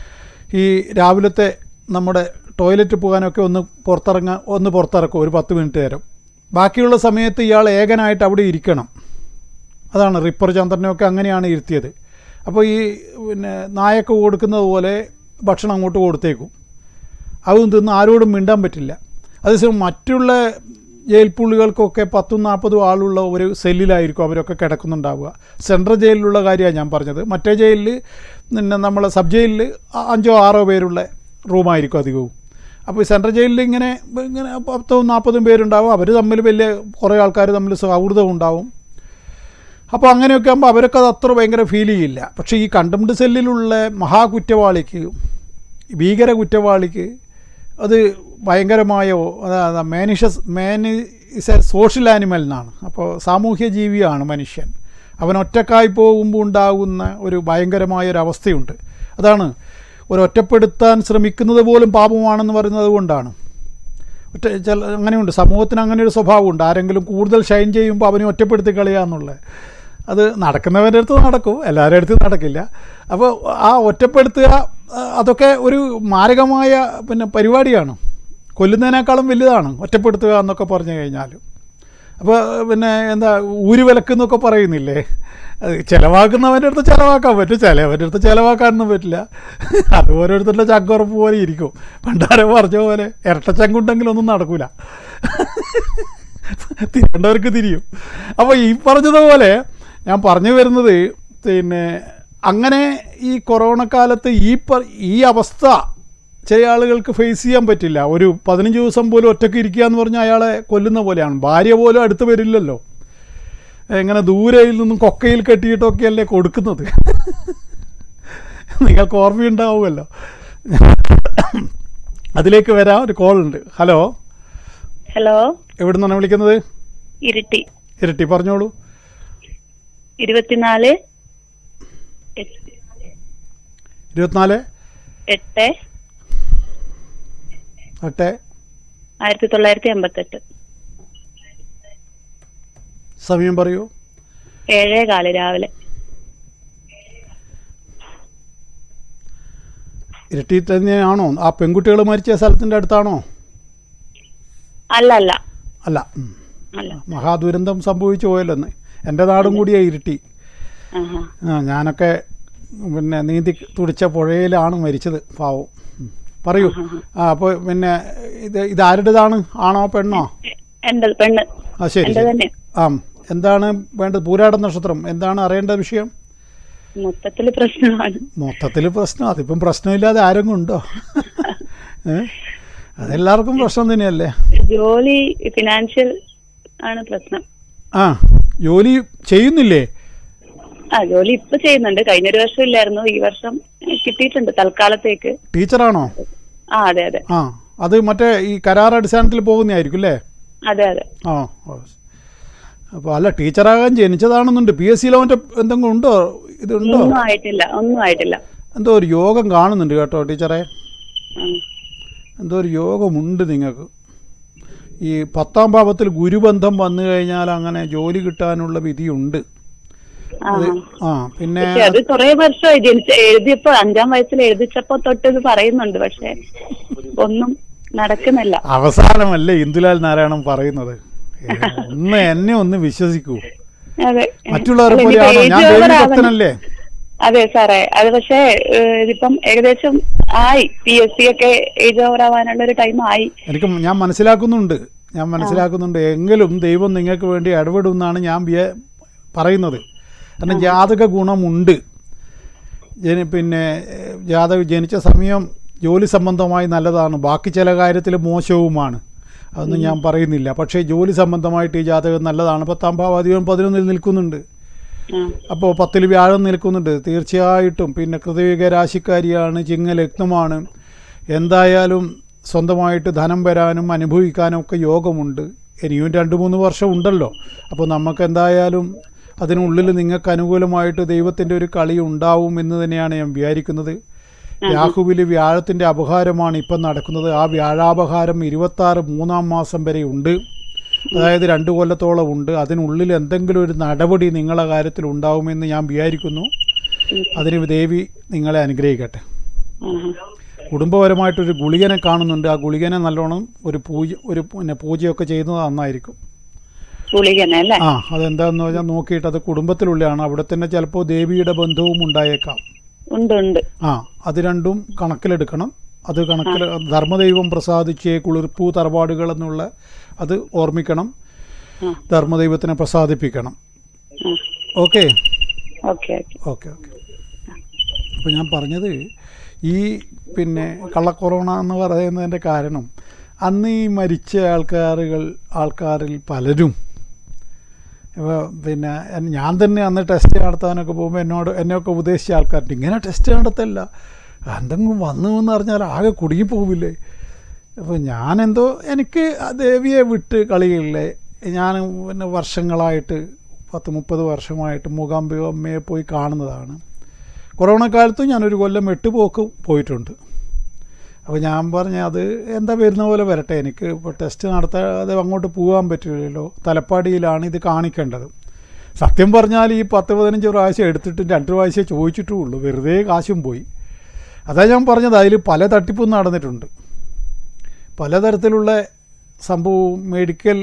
ഈ രാവിലത്തെ നമ്മുടെ ടോയ്ലറ്റ് പോകാനൊക്കെ ഒന്ന് പുറത്തിറങ്ങാൻ ഒന്ന് പുറത്തിറക്കും ഒരു പത്ത് മിനിറ്റ് നേരം ബാക്കിയുള്ള സമയത്ത് ഇയാൾ ഏകനായിട്ട് അവിടെ ഇരിക്കണം അതാണ് റിപ്പർ ചന്ദ്രനെയൊക്കെ അങ്ങനെയാണ് ഇരുത്തിയത് അപ്പോൾ ഈ പിന്നെ നായൊക്കെ കൊടുക്കുന്നത് പോലെ ഭക്ഷണം അങ്ങോട്ട് കൊടുത്തേക്കും അതും തിന്ന് ആരോടും മിണ്ടാൻ പറ്റില്ല അതേസമയം മറ്റുള്ള ജയിൽ പുള്ളികൾക്കൊക്കെ പത്തും നാൽപ്പതും ആളുള്ള ഒരു സെല്ലിലായിരിക്കും അവരൊക്കെ കിടക്കുന്നുണ്ടാവുക സെൻട്രൽ ജയിലിലുള്ള കാര്യമാണ് ഞാൻ പറഞ്ഞത് മറ്റേ ജയിലിൽ പിന്നെ നമ്മളെ സബ് ജയിലിൽ അഞ്ചോ ആറോ പേരുള്ള റൂമായിരിക്കും അധികവും അപ്പോൾ ഈ സെൻട്രൽ ജയിലിൽ ഇങ്ങനെ ഇങ്ങനെ പത്തും നാൽപ്പതും പേരുണ്ടാവും അവർ തമ്മിൽ വലിയ കുറേ ആൾക്കാർ തമ്മിൽ സൗഹൃദം ഉണ്ടാവും അപ്പോൾ അങ്ങനെയൊക്കെ ആകുമ്പോൾ അവരൊക്കെ അത് അത്ര ഭയങ്കര ഫീൽ ചെയ്യില്ല പക്ഷേ ഈ കണ്ടംഡ് സെല്ലിലുള്ള മഹാകുറ്റവാളിക്ക് ഭീകര കുറ്റവാളിക്ക് അത് ഭയങ്കരമായ മാനിഷസ് man is a social animal എന്നാണ് അപ്പോൾ സാമൂഹ്യ ജീവിയാണ് മനുഷ്യൻ അവൻ ഒറ്റക്കായി പോകുമ്പോൾ ഉണ്ടാകുന്ന ഒരു ഭയങ്കരമായ ഒരു അവസ്ഥയുണ്ട് അതാണ് ഒരു ഒറ്റപ്പെടുത്താൻ ശ്രമിക്കുന്നത് പോലും പാപമാണെന്ന് പറയുന്നത് കൊണ്ടാണ് ഒറ്റ ചില അങ്ങനെയുണ്ട് സമൂഹത്തിന് അങ്ങനെ ഒരു സ്വഭാവമുണ്ട് ആരെങ്കിലും കൂടുതൽ ഷൈൻ ചെയ്യുമ്പോൾ അവനെ ഒറ്റപ്പെടുത്തി കളയാന്നുള്ളത് അത് നടക്കുന്നവരുടെ അടുത്ത് നടക്കും എല്ലാവരുടെ അടുത്ത് നടക്കില്ല അപ്പോൾ ആ ഒറ്റപ്പെടുത്തുക ആ, അതൊക്കെ ഒരു മാരകമായ പിന്നെ പരിപാടിയാണ് കൊല്ലുന്നതിനേക്കാളും വലുതാണ് ഒറ്റപ്പെടുത്തുക എന്നൊക്കെ പറഞ്ഞു കഴിഞ്ഞാൽ അപ്പോൾ പിന്നെ എന്താ ഊര് വിലക്കെന്നൊക്കെ പറയുന്നില്ലേ അത് ചിലവാക്കുന്നവൻ്റെ അടുത്ത് ചിലവാക്കാൻ പറ്റും ചിലവൻ്റെ അടുത്ത് ചിലവാക്കാനൊന്നും പറ്റില്ല അത് ഓരോരുത്തരുടെ ചങ്കുറപ്പ് പോലെ ഇരിക്കും പണ്ടാരെ പറഞ്ഞ പോലെ ഇരട്ടച്ചങ്കുണ്ടെങ്കിലും ഒന്നും നടക്കൂല തിരിയേണ്ടവർക്ക് തിരിയും അപ്പോൾ ഈ പറഞ്ഞതുപോലെ ഞാൻ പറഞ്ഞു വരുന്നത് പിന്നെ അങ്ങനെ ഈ കൊറോണ കാലത്ത് ഈ പ ഈ അവസ്ഥ ചില ആളുകൾക്ക് ഫേസ് ചെയ്യാൻ പറ്റില്ല ഒരു പതിനഞ്ച് ദിവസം പോലും ഒറ്റയ്ക്ക് ഇരിക്കുക എന്ന് പറഞ്ഞാൽ അയാളെ കൊല്ലുന്ന പോലെയാണ് ഭാര്യ പോലും അടുത്ത് വരില്ലല്ലോ എങ്ങനെ ദൂരയിൽ നിന്നും കൊക്കയിൽ കെട്ടിയിട്ടൊക്കെയല്ലേ കൊടുക്കുന്നത് നിങ്ങൾക്ക് ഓർമ്മയുണ്ടാവുമല്ലോ അതിലേക്ക് വരാം ഒരു കോൾ ഉണ്ട് ഹലോ ഹലോ എവിടെ നിന്നാണ് വിളിക്കുന്നത് ഇരിട്ടി ഇരട്ടി പറഞ്ഞോളൂ ഇരുപത്തിനാല് എട്ട് ഇരുപത്തിനാല് എട്ട് എട്ട് ആയിരത്തി തൊള്ളായിരത്തി എൺപത്തെട്ട് സമയം പറയൂ ഏഴേ കാല് രാവിലെ ഇരട്ടി തന്നെയാണോ ആ പെൺകുട്ടികൾ മരിച്ച സ്ഥലത്തിൻ്റെ അടുത്താണോ അല്ല അല്ല അല്ല ഉം. അല്ല മഹാദുരന്തം സംഭവിച്ചു പോയല്ലെന്ന് എൻ്റെ നാടും കൂടിയാണ് ഇരുട്ടി ആഹാ. ആ ഞാനൊക്കെ പിന്നെ നീന്തി തുടിച്ച പുഴയിലാണ് മരിച്ചത് പാവം ഉം. പറയൂ ആ അപ്പോൾ പിന്നെ ഇത് ഇത് ആരുടേതാണ് ആണോ പെണ്ണോ എന്റെ പെണ്ണ് ആ ശരി എന്റെ ശരി തന്നെ ആ എന്താണ് വേണ്ടത് പൂരാട നക്ഷത്രം എന്താണ് അറിയേണ്ട വിഷയം മൊത്തത്തില് പ്രശ്നമാണ് മൊത്തത്തിൽ പ്രശ്നം അതിപ്പം പ്രശ്നമില്ലാതെ ആരെങ്കിലും ഉണ്ടോ ഏ? അതെല്ലാവർക്കും പ്രശ്നം തന്നെയല്ലേ ജോലി ഫിനാൻഷ്യൽ ആണ് പ്രശ്നം ആ ജോലി ചെയ്യുന്നില്ലേ ആ ജോലി ഇപ്പൊ ചെയ്യുന്നുണ്ട് കഴിഞ്ഞൊരു വർഷം ഇല്ലായിരുന്നു ഈ വർഷം കിട്ടിയിട്ടുണ്ട് തൽക്കാലത്തേക്ക് ടീച്ചറാണോ ആ അതെ അതെ ആ അത് മറ്റേ ഈ കരാർ അടിസ്ഥാനത്തിൽ പോകുന്നതായിരിക്കും അല്ലേ അതെ അതെ ആ അപ്പോൾ അല്ല ടീച്ചറാകാൻ ജനിച്ചതാണെന്നുണ്ട് പി എസ് സിയിലോ മറ്റേ എന്തെങ്കിലും ഉണ്ടോ ഇതുണ്ടോ ഒന്നും ആയിട്ടില്ല ഒന്നും ആയിട്ടില്ല എന്തോ ഒരു യോഗം കാണുന്നുണ്ട് കേട്ടോ ടീച്ചറെ ആ. എന്തോ ഒരു യോഗമുണ്ട് നിങ്ങൾക്ക് ഈ പത്താം ഭാവത്തിൽ ഗുരുബന്ധം വന്നു കഴിഞ്ഞാൽ അങ്ങനെ ജോലി കിട്ടാനുള്ള വിധിയുണ്ട് ആ അത് ആ പിന്നെ പക്ഷെ അത് കുറെ വർഷമായി ജനിച്ച എഴുതിയപ്പോ അഞ്ചാം വയസ്സിൽ എഴുതിച്ചപ്പോ തൊട്ട് ഇത് പറയുന്നുണ്ട് പക്ഷെ ഒന്നും നടക്കുന്നില്ല അവസാനമല്ലേ ഇന്ദുലാൽ നാരായണൻ പറയുന്നത് ഏ, ഒന്ന് എന്നെ ഒന്ന് വിശ്വസിക്കൂ അതെ മറ്റുള്ളവരെ അല്ല, പോലെയാണോ ഇനിയിപ്പോ ഞാൻ age over ആവണം. ദേവിഭക്തനല്ലേ അതെ സാറേ അത് പക്ഷേ ഏഹ്, ഇതിപ്പം ഏകദേശം ആയി പി എസ് സി ഒക്കെ ഏജ് ഓവർ ആവാനുള്ള ഒരു ടൈം ആയി എനിക്ക് ഞാൻ മനസ്സിലാക്കുന്നുണ്ട് ഞാൻ മനസ്സിലാക്കുന്നുണ്ട് എങ്കിലും ദൈവം നിങ്ങൾക്ക് വേണ്ടി ഇടപെടുമെന്നാണ് ഞാൻ വിയ- പറയുന്നത് കാരണം ജാതക ഗുണമുണ്ട് ജനി പിന്നെ ഏഹ്, ജാതക ജനിച്ച സമയം ജോലി സംബന്ധമായി നല്ലതാണ് ബാക്കി ചില കാര്യത്തിൽ മോശവുമാണ് അതൊന്നും ഞാൻ പറയുന്നില്ല പക്ഷേ ജോലി സംബന്ധമായിട്ട് ഈ ജാതകം നല്ലതാണ് പത്താം ഭാവാധിപൻ പതിനൊന്നിൽ നിൽക്കുന്നുണ്ട് ആ, അപ്പോൾ പത്തിൽ വ്യാഴം നിൽക്കുന്നുണ്ട് തീർച്ചയായിട്ടും പിന്നെ കൃതയുഗ രാശിക്കാരിയാണ് ചിങ്ങലഗ്നമാണ് എന്തായാലും സ്വന്തമായിട്ട് ധനം വരാനും അനുഭവിക്കാനും ഒക്കെ യോഗമുണ്ട് ഇനിയും രണ്ട് മൂന്ന് വർഷം ഉണ്ടല്ലോ അപ്പോൾ നമുക്ക് എന്തായാലും അതിനുള്ളിൽ നിങ്ങൾക്ക് അനുകൂലമായിട്ട് ദൈവത്തിൻ്റെ ഒരു കളി ഉണ്ടാവും എന്ന് തന്നെയാണ് ഞാൻ വിചാരിക്കുന്നത് രാഹുവിൽ വ്യാഴത്തിൻ്റെ അപഹാരമാണ് ഇപ്പം നടക്കുന്നത് ആ വ്യാഴാപഹാരം ഇരുപത്താറ് മൂന്നാം മാസം വരെ ഉണ്ട് അതായത് രണ്ട് കൊല്ലത്തോളം ഉണ്ട് അതിനുള്ളിൽ എന്തെങ്കിലും ഒരു നടപടി നിങ്ങളുടെ കാര്യത്തിൽ ഉണ്ടാവുമെന്ന് ഞാൻ വിചാരിക്കുന്നു അതിന് ദേവി നിങ്ങളെ അനുഗ്രഹിക്കട്ടെ ആഹാ. കുടുംബപരമായിട്ടൊരു ഗുളികനെ കാണുന്നുണ്ട് ആ ഗുളികനെ നല്ലോണം ഒരു പൂജ ഒരു പിന്നെ പൂജയൊക്കെ ചെയ്യുന്നത് നന്നായിരിക്കും ഗുളികനെ അല്ലേ ആ അതെന്താന്ന് പറഞ്ഞാൽ നോക്കിയിട്ട് അത് കുടുംബത്തിലുള്ളതാണ് അവിടെ തന്നെ ചിലപ്പോൾ ദേവിയുടെ ബന്ധവും ഉണ്ടായേക്കാം ഉണ്ട് ഉണ്ട് ആ അത് രണ്ടും കണക്കിലെടുക്കണം അത് കണക്കിൽ ധർമ്മദൈവം പ്രസാദിച്ചേ കുളിർപ്പൂ തറവാടുകൾ എന്നുള്ള അത് ഓർമ്മിക്കണം ആ. ധർമ്മദൈവത്തിനെ പ്രസാദിപ്പിക്കണം ആ. Okay okay okay okay okay അപ്പോൾ ഞാൻ പറഞ്ഞത് ഈ പിന്നെ കള്ളക്കൊറോണ എന്ന് പറയുന്നതിൻ്റെ കാരണം അന്ന് ഈ മരിച്ച ആൾക്കാരുകൾ ആൾക്കാരിൽ പലരും ഇപ്പൊ പിന്നെ എൻ- ഞാൻ തന്നെ അന്ന് ടെസ്റ്റ് നടത്താനൊക്കെ പോകുമ്പോൾ എന്നോട് എന്നെയൊക്കെ ഉപദേശിച്ച ആൾക്കാരുണ്ട് ഇങ്ങനെ ടെസ്റ്റ് നടത്തല്ല എന്തെങ്കിലും വന്നു എന്ന് പറഞ്ഞാൽ ആകെ കുടുങ്ങി പോവില്ലേ അപ്പോൾ ഞാനെന്തോ എനിക്ക് ആ ദേവിയെ വിട്ട് കളിയില്ലേ ഞാൻ പിന്നെ വർഷങ്ങളായിട്ട് പത്ത് മുപ്പത് വർഷമായിട്ട് മൂകാംബിക അമ്മയെ പോയി കാണുന്നതാണ് കൊറോണ കാലത്ത് ഞാനൊരു കൊല്ലം എട്ട് പോക്ക് പോയിട്ടുണ്ട് അപ്പോൾ ഞാൻ പറഞ്ഞ അത് എന്താ വരുന്ന പോലെ വരട്ടെ എനിക്ക് ഇപ്പോൾ ടെസ്റ്റ് നടത്താതെ അങ്ങോട്ട് പോകാൻ പറ്റില്ലല്ലോ തലപ്പാടിയിലാണ് ഇത് കാണിക്കേണ്ടത് സത്യം പറഞ്ഞാൽ ഈ പത്ത് പതിനഞ്ച് പ്രാവശ്യം എടുത്തിട്ട് രണ്ട് പ്രാവശ്യം ചോദിച്ചിട്ടുള്ളൂ വെറുതെ കാശും പോയി അതാ ഞാൻ പറഞ്ഞത് അതിൽ പല തട്ടിപ്പും നടന്നിട്ടുണ്ട് പലതരത്തിലുള്ള സംഭവവും മെഡിക്കൽ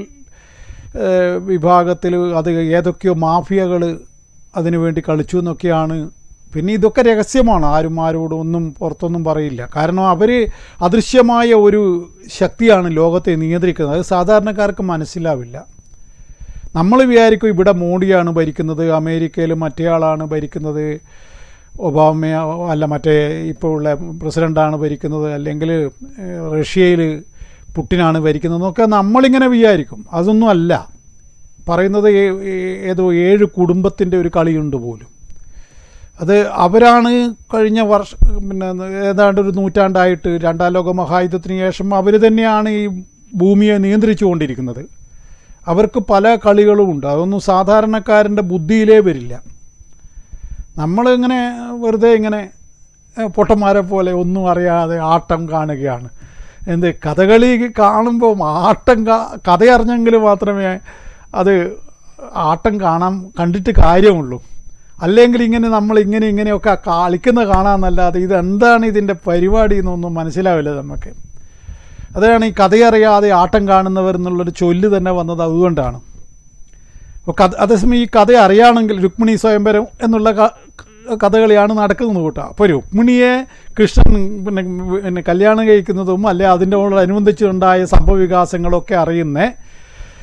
വിഭാഗത്തിൽ അത് ഏതൊക്കെയോ മാഫിയകൾ അതിനു വേണ്ടി കളിച്ചു എന്നൊക്കെയാണ് പിന്നെ ഇതൊക്കെ രഹസ്യമാണ് ആരും ആരോടും ഒന്നും പുറത്തൊന്നും പറയില്ല കാരണം അവർ അദൃശ്യമായ ഒരു ശക്തിയാണ് ലോകത്തെ നിയന്ത്രിക്കുന്നത് അത് സാധാരണക്കാർക്ക് മനസ്സിലാവില്ല നമ്മൾ വിചാരിക്കും ഇവിടെ മോഡിയാണ് ഭരിക്കുന്നത് അമേരിക്കയിൽ മറ്റേയാളാണ് ഭരിക്കുന്നത് ഒബാമ അല്ല മറ്റേ ഇപ്പോൾ ഉള്ള പ്രസിഡൻ്റാണ് ഭരിക്കുന്നത് അല്ലെങ്കിൽ ഏഹ്, റഷ്യയിൽ പുട്ടിനാണ് ഭരിക്കുന്നത് എന്നൊക്കെ നമ്മളിങ്ങനെ വിചാരിക്കും അതൊന്നും അല്ല പറയുന്നത് ഏ- ഏ- ഏതോ ഏഴ് കുടുംബത്തിൻ്റെ ഒരു കളിയുണ്ട് പോലും അത് അവരാണ് കഴിഞ്ഞ വർഷ പിന്നെ ഏതാണ്ട് ഒരു നൂറ്റാണ്ടായിട്ട് രണ്ടാം ലോക മഹായുദ്ധത്തിന് ശേഷം അവർ തന്നെയാണ് ഈ ഭൂമിയെ നിയന്ത്രിച്ചു കൊണ്ടിരിക്കുന്നത് അവർക്ക് പല കളികളും ഉണ്ട് അതൊന്നും സാധാരണക്കാരൻ്റെ ബുദ്ധിയിലേ വരില്ല നമ്മളിങ്ങനെ വെറുതെ ഇങ്ങനെ ഏ, പൊട്ടന്മാരെ പോലെ ഒന്നും അറിയാതെ ആട്ടം കാണുകയാണ് എന്ത് കഥകളി കാണുമ്പോൾ ആട്ടം കാ കഥയറിഞ്ഞെങ്കിൽ മാത്രമേ അത് ആട്ടം കാണാൻ കണ്ടിട്ട് കാര്യമുള്ളൂ അല്ലെങ്കിൽ ഇങ്ങനെ നമ്മൾ ഇങ്ങനെ ഇങ്ങനെയൊക്കെ കളിക്കുന്ന കാണാമെന്നല്ലാതെ ഇതെന്താണ് ഇതിൻ്റെ പരിപാടി എന്നൊന്നും മനസ്സിലാവില്ല നമുക്ക് അതാണ് ഈ കഥയറിയാതെ ആട്ടം കാണുന്നവർ എന്നുള്ളൊരു ചൊല്ല് തന്നെ വന്നത് അതുകൊണ്ടാണ് അപ്പോൾ കഥ അതേസമയം ഈ കഥ അറിയാണെങ്കിൽ രുക്മിണി സ്വയംവരം എന്നുള്ള ക- കഥകളിയാണ് നടക്കുന്നത് കൂട്ടാ അപ്പോൾ രുക്മിണിയെ കൃഷ്ണൻ പിന്നെ പിന്നെ കല്യാണം കഴിക്കുന്നതും അല്ലെ അതിൻ്റെ അനുബന്ധിച്ചുണ്ടായ സംഭവവികാസങ്ങളൊക്കെ അറിയുന്ന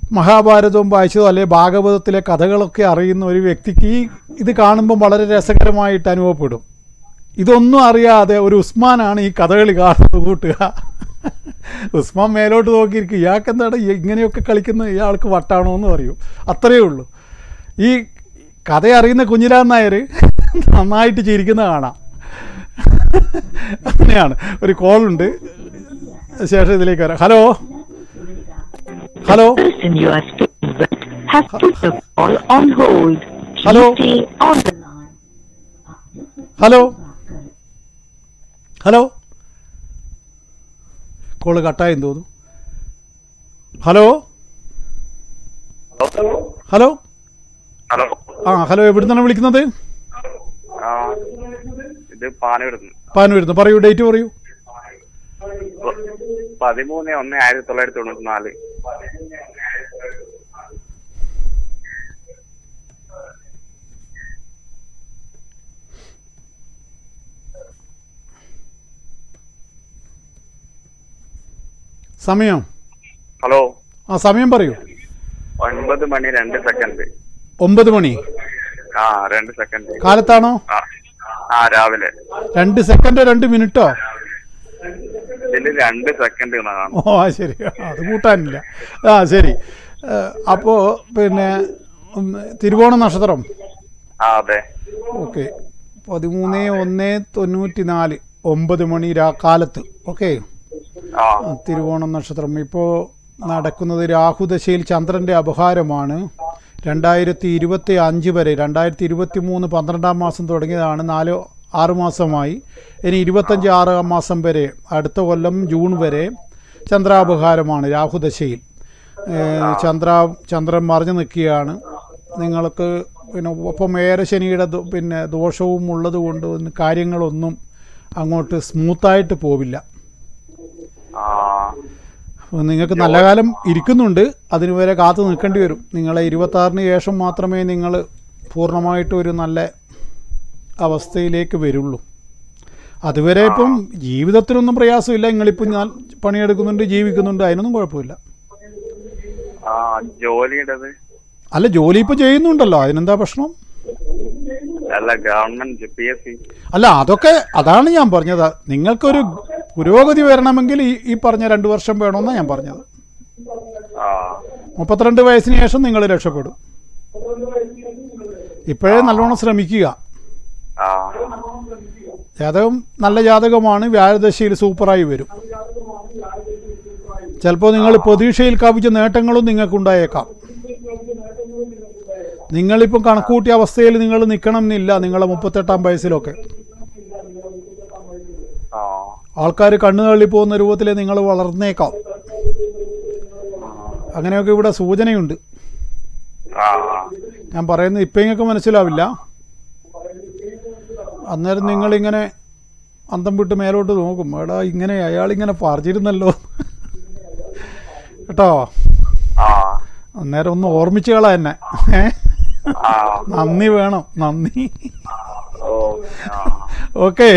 മഹാഭാരതവും വായിച്ചതോ അല്ലെങ്കിൽ ഭാഗവതത്തിലെ കഥകളൊക്കെ അറിയുന്ന ഒരു വ്യക്തിക്ക് ഈ ഇത് കാണുമ്പം വളരെ രസകരമായിട്ട് അനുഭവപ്പെടും ഇതൊന്നും അറിയാതെ ഒരു ഉസ്മാനാണ് ഈ കഥകളി കാണുന്നത് കൂട്ടുക ഉസ്മാൻ മേലോട്ട് നോക്കിയിരിക്കും ഇയാൾക്ക് എന്താണ് ഈ ഇങ്ങനെയൊക്കെ കളിക്കുന്ന ഇയാൾക്ക് വട്ടാണോ എന്ന് പറയും അത്രയേ ഉള്ളൂ ഈ കഥ അറിയുന്ന കുഞ്ഞിരാൻ നായർ നന്നായിട്ട് ചിരിക്കുന്ന കാണാം അങ്ങനെയാണ് ഒരു കോളുണ്ട് ശേഷം ഇതിലേക്ക് വരാം hello hello person you are speaking with has put the call on hold. Please Hello? stay on the line. Hello hello call കട്ടായെന്ന് തോന്നുന്നു ഹലോ ഹലോ ഹലോ ആ ഹലോ എവിടുന്നാണ് വിളിക്കുന്നത് ആ ഇത് പാനവിടുന്ന് പാനൂരുന്ന് പറയൂ ഡേറ്റ് പറയൂ പതിമൂന്ന് ഒന്ന് ആയിരത്തി തൊള്ളായിരത്തി തൊണ്ണൂറ്റി നാല് സമയം ഹലോ ആ സമയം പറയൂ ഒൻപത് മണി രണ്ട് സെക്കൻഡ് ഒമ്പത് മണി ആ രണ്ട് സെക്കൻഡ് കാലത്താണോ ആ ആ രാവിലെ രണ്ട് സെക്കൻഡോ രണ്ട് മിനിറ്റോ ഇതില് രണ്ട് സെക്കൻഡ് കാണും ഓ ആ ശരി ആ, അത് കൂട്ടാനില്ല ആ ശരി അപ്പോൾ പിന്നെ ഉം, തിരുവോണ നക്ഷത്രം ആ അതെ ഓക്കെ പതിമൂന്ന് ഒന്ന് തൊണ്ണൂറ്റി നാല് ഒമ്പത് മണി രാ കാലത്ത് ഓക്കെ ആ ആ, തിരുവോണം നക്ഷത്രം ഇപ്പോൾ നടക്കുന്നത് രാഹുദശയിൽ ചന്ദ്രൻ്റെ അപഹാരമാണ് രണ്ടായിരത്തി ഇരുപത്തി അഞ്ച് വരെ രണ്ടായിരത്തി ഇരുപത്തി മൂന്ന് പന്ത്രണ്ടാം മാസം തുടങ്ങിയതാണ് നാല് ആറ് മാസമായി ഇനി ഇരുപത്തഞ്ച് ആറാം മാസം വരെ അടുത്ത കൊല്ലം ജൂൺ വരെ ചന്ദ്രാപഹാരമാണ് രാഹുദശയിൽ ഏഹ് ചന്ദ്ര ചന്ദ്രൻ മറിഞ്ഞു നിൽക്കുകയാണ് നിങ്ങൾക്ക് പിന്നെ ഒപ്പം ഏരശനിയുടെ ദോ- പിന്നെ ദോഷവും ഉള്ളത് കൊണ്ട് ഒന്ന് കാര്യങ്ങളൊന്നും അങ്ങോട്ട് സ്മൂത്തായിട്ട് പോവില്ല ആ അപ്പോൾ നിങ്ങൾക്ക് നല്ല കാലം ഇരിക്കുന്നുണ്ട് അതിന് വരെ കാത്തു നിൽക്കേണ്ടി വരും നിങ്ങളെ ഇരുപത്താറിന് ശേഷം മാത്രമേ നിങ്ങൾ പൂർണ്ണമായിട്ട് ഒരു നല്ല അവസ്ഥയിലേക്ക് വരുള്ളൂ അതുവരെ ഇപ്പം ജീവിതത്തിനൊന്നും പ്രയാസമില്ല നിങ്ങളിപ്പം ഞാൻ പണിയെടുക്കുന്നുണ്ട് ജീവിക്കുന്നുണ്ട് അതിനൊന്നും കുഴപ്പമില്ല ആ ജോലിയുടേത് അല്ല ജോലി ഇപ്പോൾ ചെയ്യുന്നുണ്ടല്ലോ അതിനെന്താ പ്രശ്നം അല്ല ഗവൺമെന്റ് പി എസ് സി അല്ല അതൊക്കെ അതാണ് ഞാൻ പറഞ്ഞത് നിങ്ങൾക്കൊരു പുരോഗതി വരണമെങ്കിൽ ഈ ഈ പറഞ്ഞ രണ്ട് വർഷം വേണമെന്നാണ് ഞാൻ പറഞ്ഞത് ആ മുപ്പത്തിരണ്ട് വയസ്സിന് ശേഷം നിങ്ങൾ രക്ഷപ്പെടും ഇപ്പോഴേ നല്ലോണം ശ്രമിക്കുക ആ ജാതകം നല്ല ജാതകമാണ് വ്യാഴദശയിൽ സൂപ്പറായി വരും ചിലപ്പോൾ നിങ്ങൾ പ്രതീക്ഷയിൽ കവിച്ച നേട്ടങ്ങളും നിങ്ങൾക്കുണ്ടായേക്കാം നിങ്ങളിപ്പം കണക്കൂട്ടിയ അവസ്ഥയിൽ നിങ്ങൾ നിൽക്കണം എന്നില്ല നിങ്ങളെ മുപ്പത്തെട്ടാം വയസ്സിലൊക്കെ ആ ആൾക്കാർ കണ്ണു തള്ളി പോകുന്ന രൂപത്തിൽ നിങ്ങൾ വളർന്നേക്കാം അങ്ങനെയൊക്കെ ഇവിടെ സൂചനയുണ്ട് ആ ഞാൻ പറയുന്നത് ഇപ്പം നിങ്ങൾക്ക് മനസ്സിലാവില്ല അന്നേരം നിങ്ങളിങ്ങനെ അന്തം വിട്ട് മേലോട്ട് നോക്കും എടാ ഇങ്ങനെ അയാളിങ്ങനെ പറഞ്ഞിരുന്നല്ലോ കേട്ടോ ആ അന്നേരം ഒന്ന് ഓർമ്മിച്ച് കള എന്നെ ഏ? ആ നന്ദി വേണം നന്ദി ഓ ആ ഓക്കെ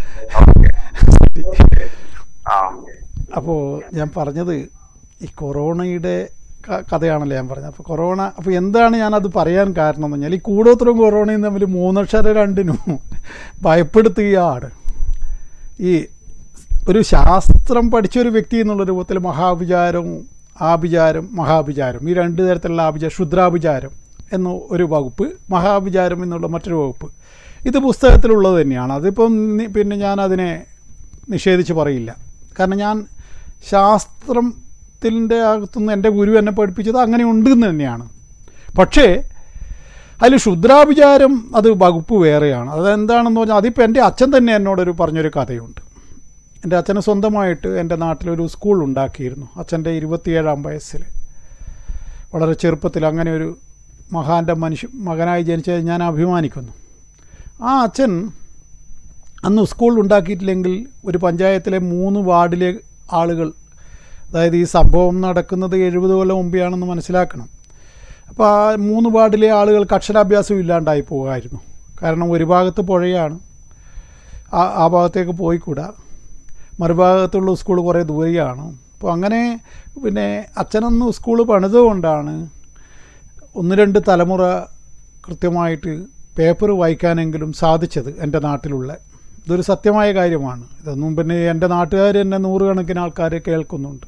ആ അപ്പോൾ ഞാൻ പറഞ്ഞത് ഈ കൊറോണയുടെ ക- കഥയാണല്ലോ ഞാൻ പറഞ്ഞത് അപ്പോൾ കൊറോണ അപ്പോൾ എന്താണ് ഞാനത് പറയാൻ കാരണം എന്ന് പറഞ്ഞാൽ ഈ കൂടോത്രവും കൊറോണയും തമ്മിൽ മൂന്നക്ഷര രണ്ടിനും ഭയപ്പെടുത്തുകയാണ് ഈ ഒരു ശാസ്ത്രം പഠിച്ചൊരു വ്യക്തി എന്നുള്ള രൂപത്തിൽ മഹാവിചാരവും ആഭിചാരം മഹാഭിചാരം ഈ രണ്ട് തരത്തിലുള്ള ആഭിചാരം ക്ഷുദ്രാഭിചാരം എന്ന ഒരു വകുപ്പ് മഹാഭിചാരം എന്നുള്ള മറ്റൊരു വകുപ്പ് ഇത് പുസ്തകത്തിലുള്ളത് തന്നെയാണ് അതിപ്പം നി- പിന്നെ ഞാൻ അതിനെ നിഷേധിച്ച് പറയില്ല കാരണം ഞാൻ ശാസ്ത്രത്തിൻ്റെ അകത്തുനിന്ന് എൻ്റെ ഗുരു എന്നെ പഠിപ്പിച്ചത് അങ്ങനെ ഉണ്ട് എന്ന് തന്നെയാണ് പക്ഷേ അതിൽ ക്ഷുദ്രാഭിചാരം അത് വകുപ്പ് വേറെയാണ് അതെന്താണെന്ന് പറഞ്ഞാൽ അതിപ്പോൾ എൻ്റെ അച്ഛൻ തന്നെ എന്നോടൊരു പറഞ്ഞൊരു കഥയുണ്ട് എൻ്റെ അച്ഛന് സ്വന്തമായിട്ട് എൻ്റെ നാട്ടിലൊരു സ്കൂൾ ഉണ്ടാക്കിയിരുന്നു അച്ഛൻ്റെ ഇരുപത്തിയേഴാം വയസ്സിൽ വളരെ ചെറുപ്പത്തിൽ അങ്ങനെ ഒരു മഹാൻ്റെ മനുഷ്യ മകനായി ജനിച്ചത് ഞാൻ അഭിമാനിക്കുന്നു ആ അച്ഛൻ അന്ന് സ്കൂൾ ഉണ്ടാക്കിയിട്ടില്ലെങ്കിൽ ഒരു പഞ്ചായത്തിലെ മൂന്ന് വാർഡിലെ ആളുകൾ അതായത് ഈ സംഭവം നടക്കുന്നത് എഴുപത് കൊല്ലം മുമ്പെയാണെന്ന് മനസ്സിലാക്കണം അപ്പോൾ ആ മൂന്ന് വാർഡിലെ ആളുകൾക്ക് അക്ഷരാഭ്യാസം ഇല്ലാണ്ടായി പോകുമായിരുന്നു കാരണം ഒരു ഭാഗത്ത് പുഴയാണ് ആ ആ ഭാഗത്തേക്ക് പോയിക്കൂടാ മറുഭാഗത്തുള്ള സ്കൂൾ കുറേ ദൂരെയാണ് അപ്പോൾ അങ്ങനെ പിന്നെ അച്ഛനന്ന് സ്കൂൾ പണിതുകൊണ്ടാണ് ഒന്ന് രണ്ട് തലമുറ കൃത്യമായിട്ട് പേപ്പർ വായിക്കാനെങ്കിലും സാധിച്ചത് എൻ്റെ നാട്ടിലുള്ള ഇതൊരു സത്യമായ കാര്യമാണ് ഇതൊന്നും പിന്നെ എൻ്റെ നാട്ടുകാർ തന്നെ നൂറുകണക്കിന് ആൾക്കാർ കേൾക്കുന്നുണ്ട്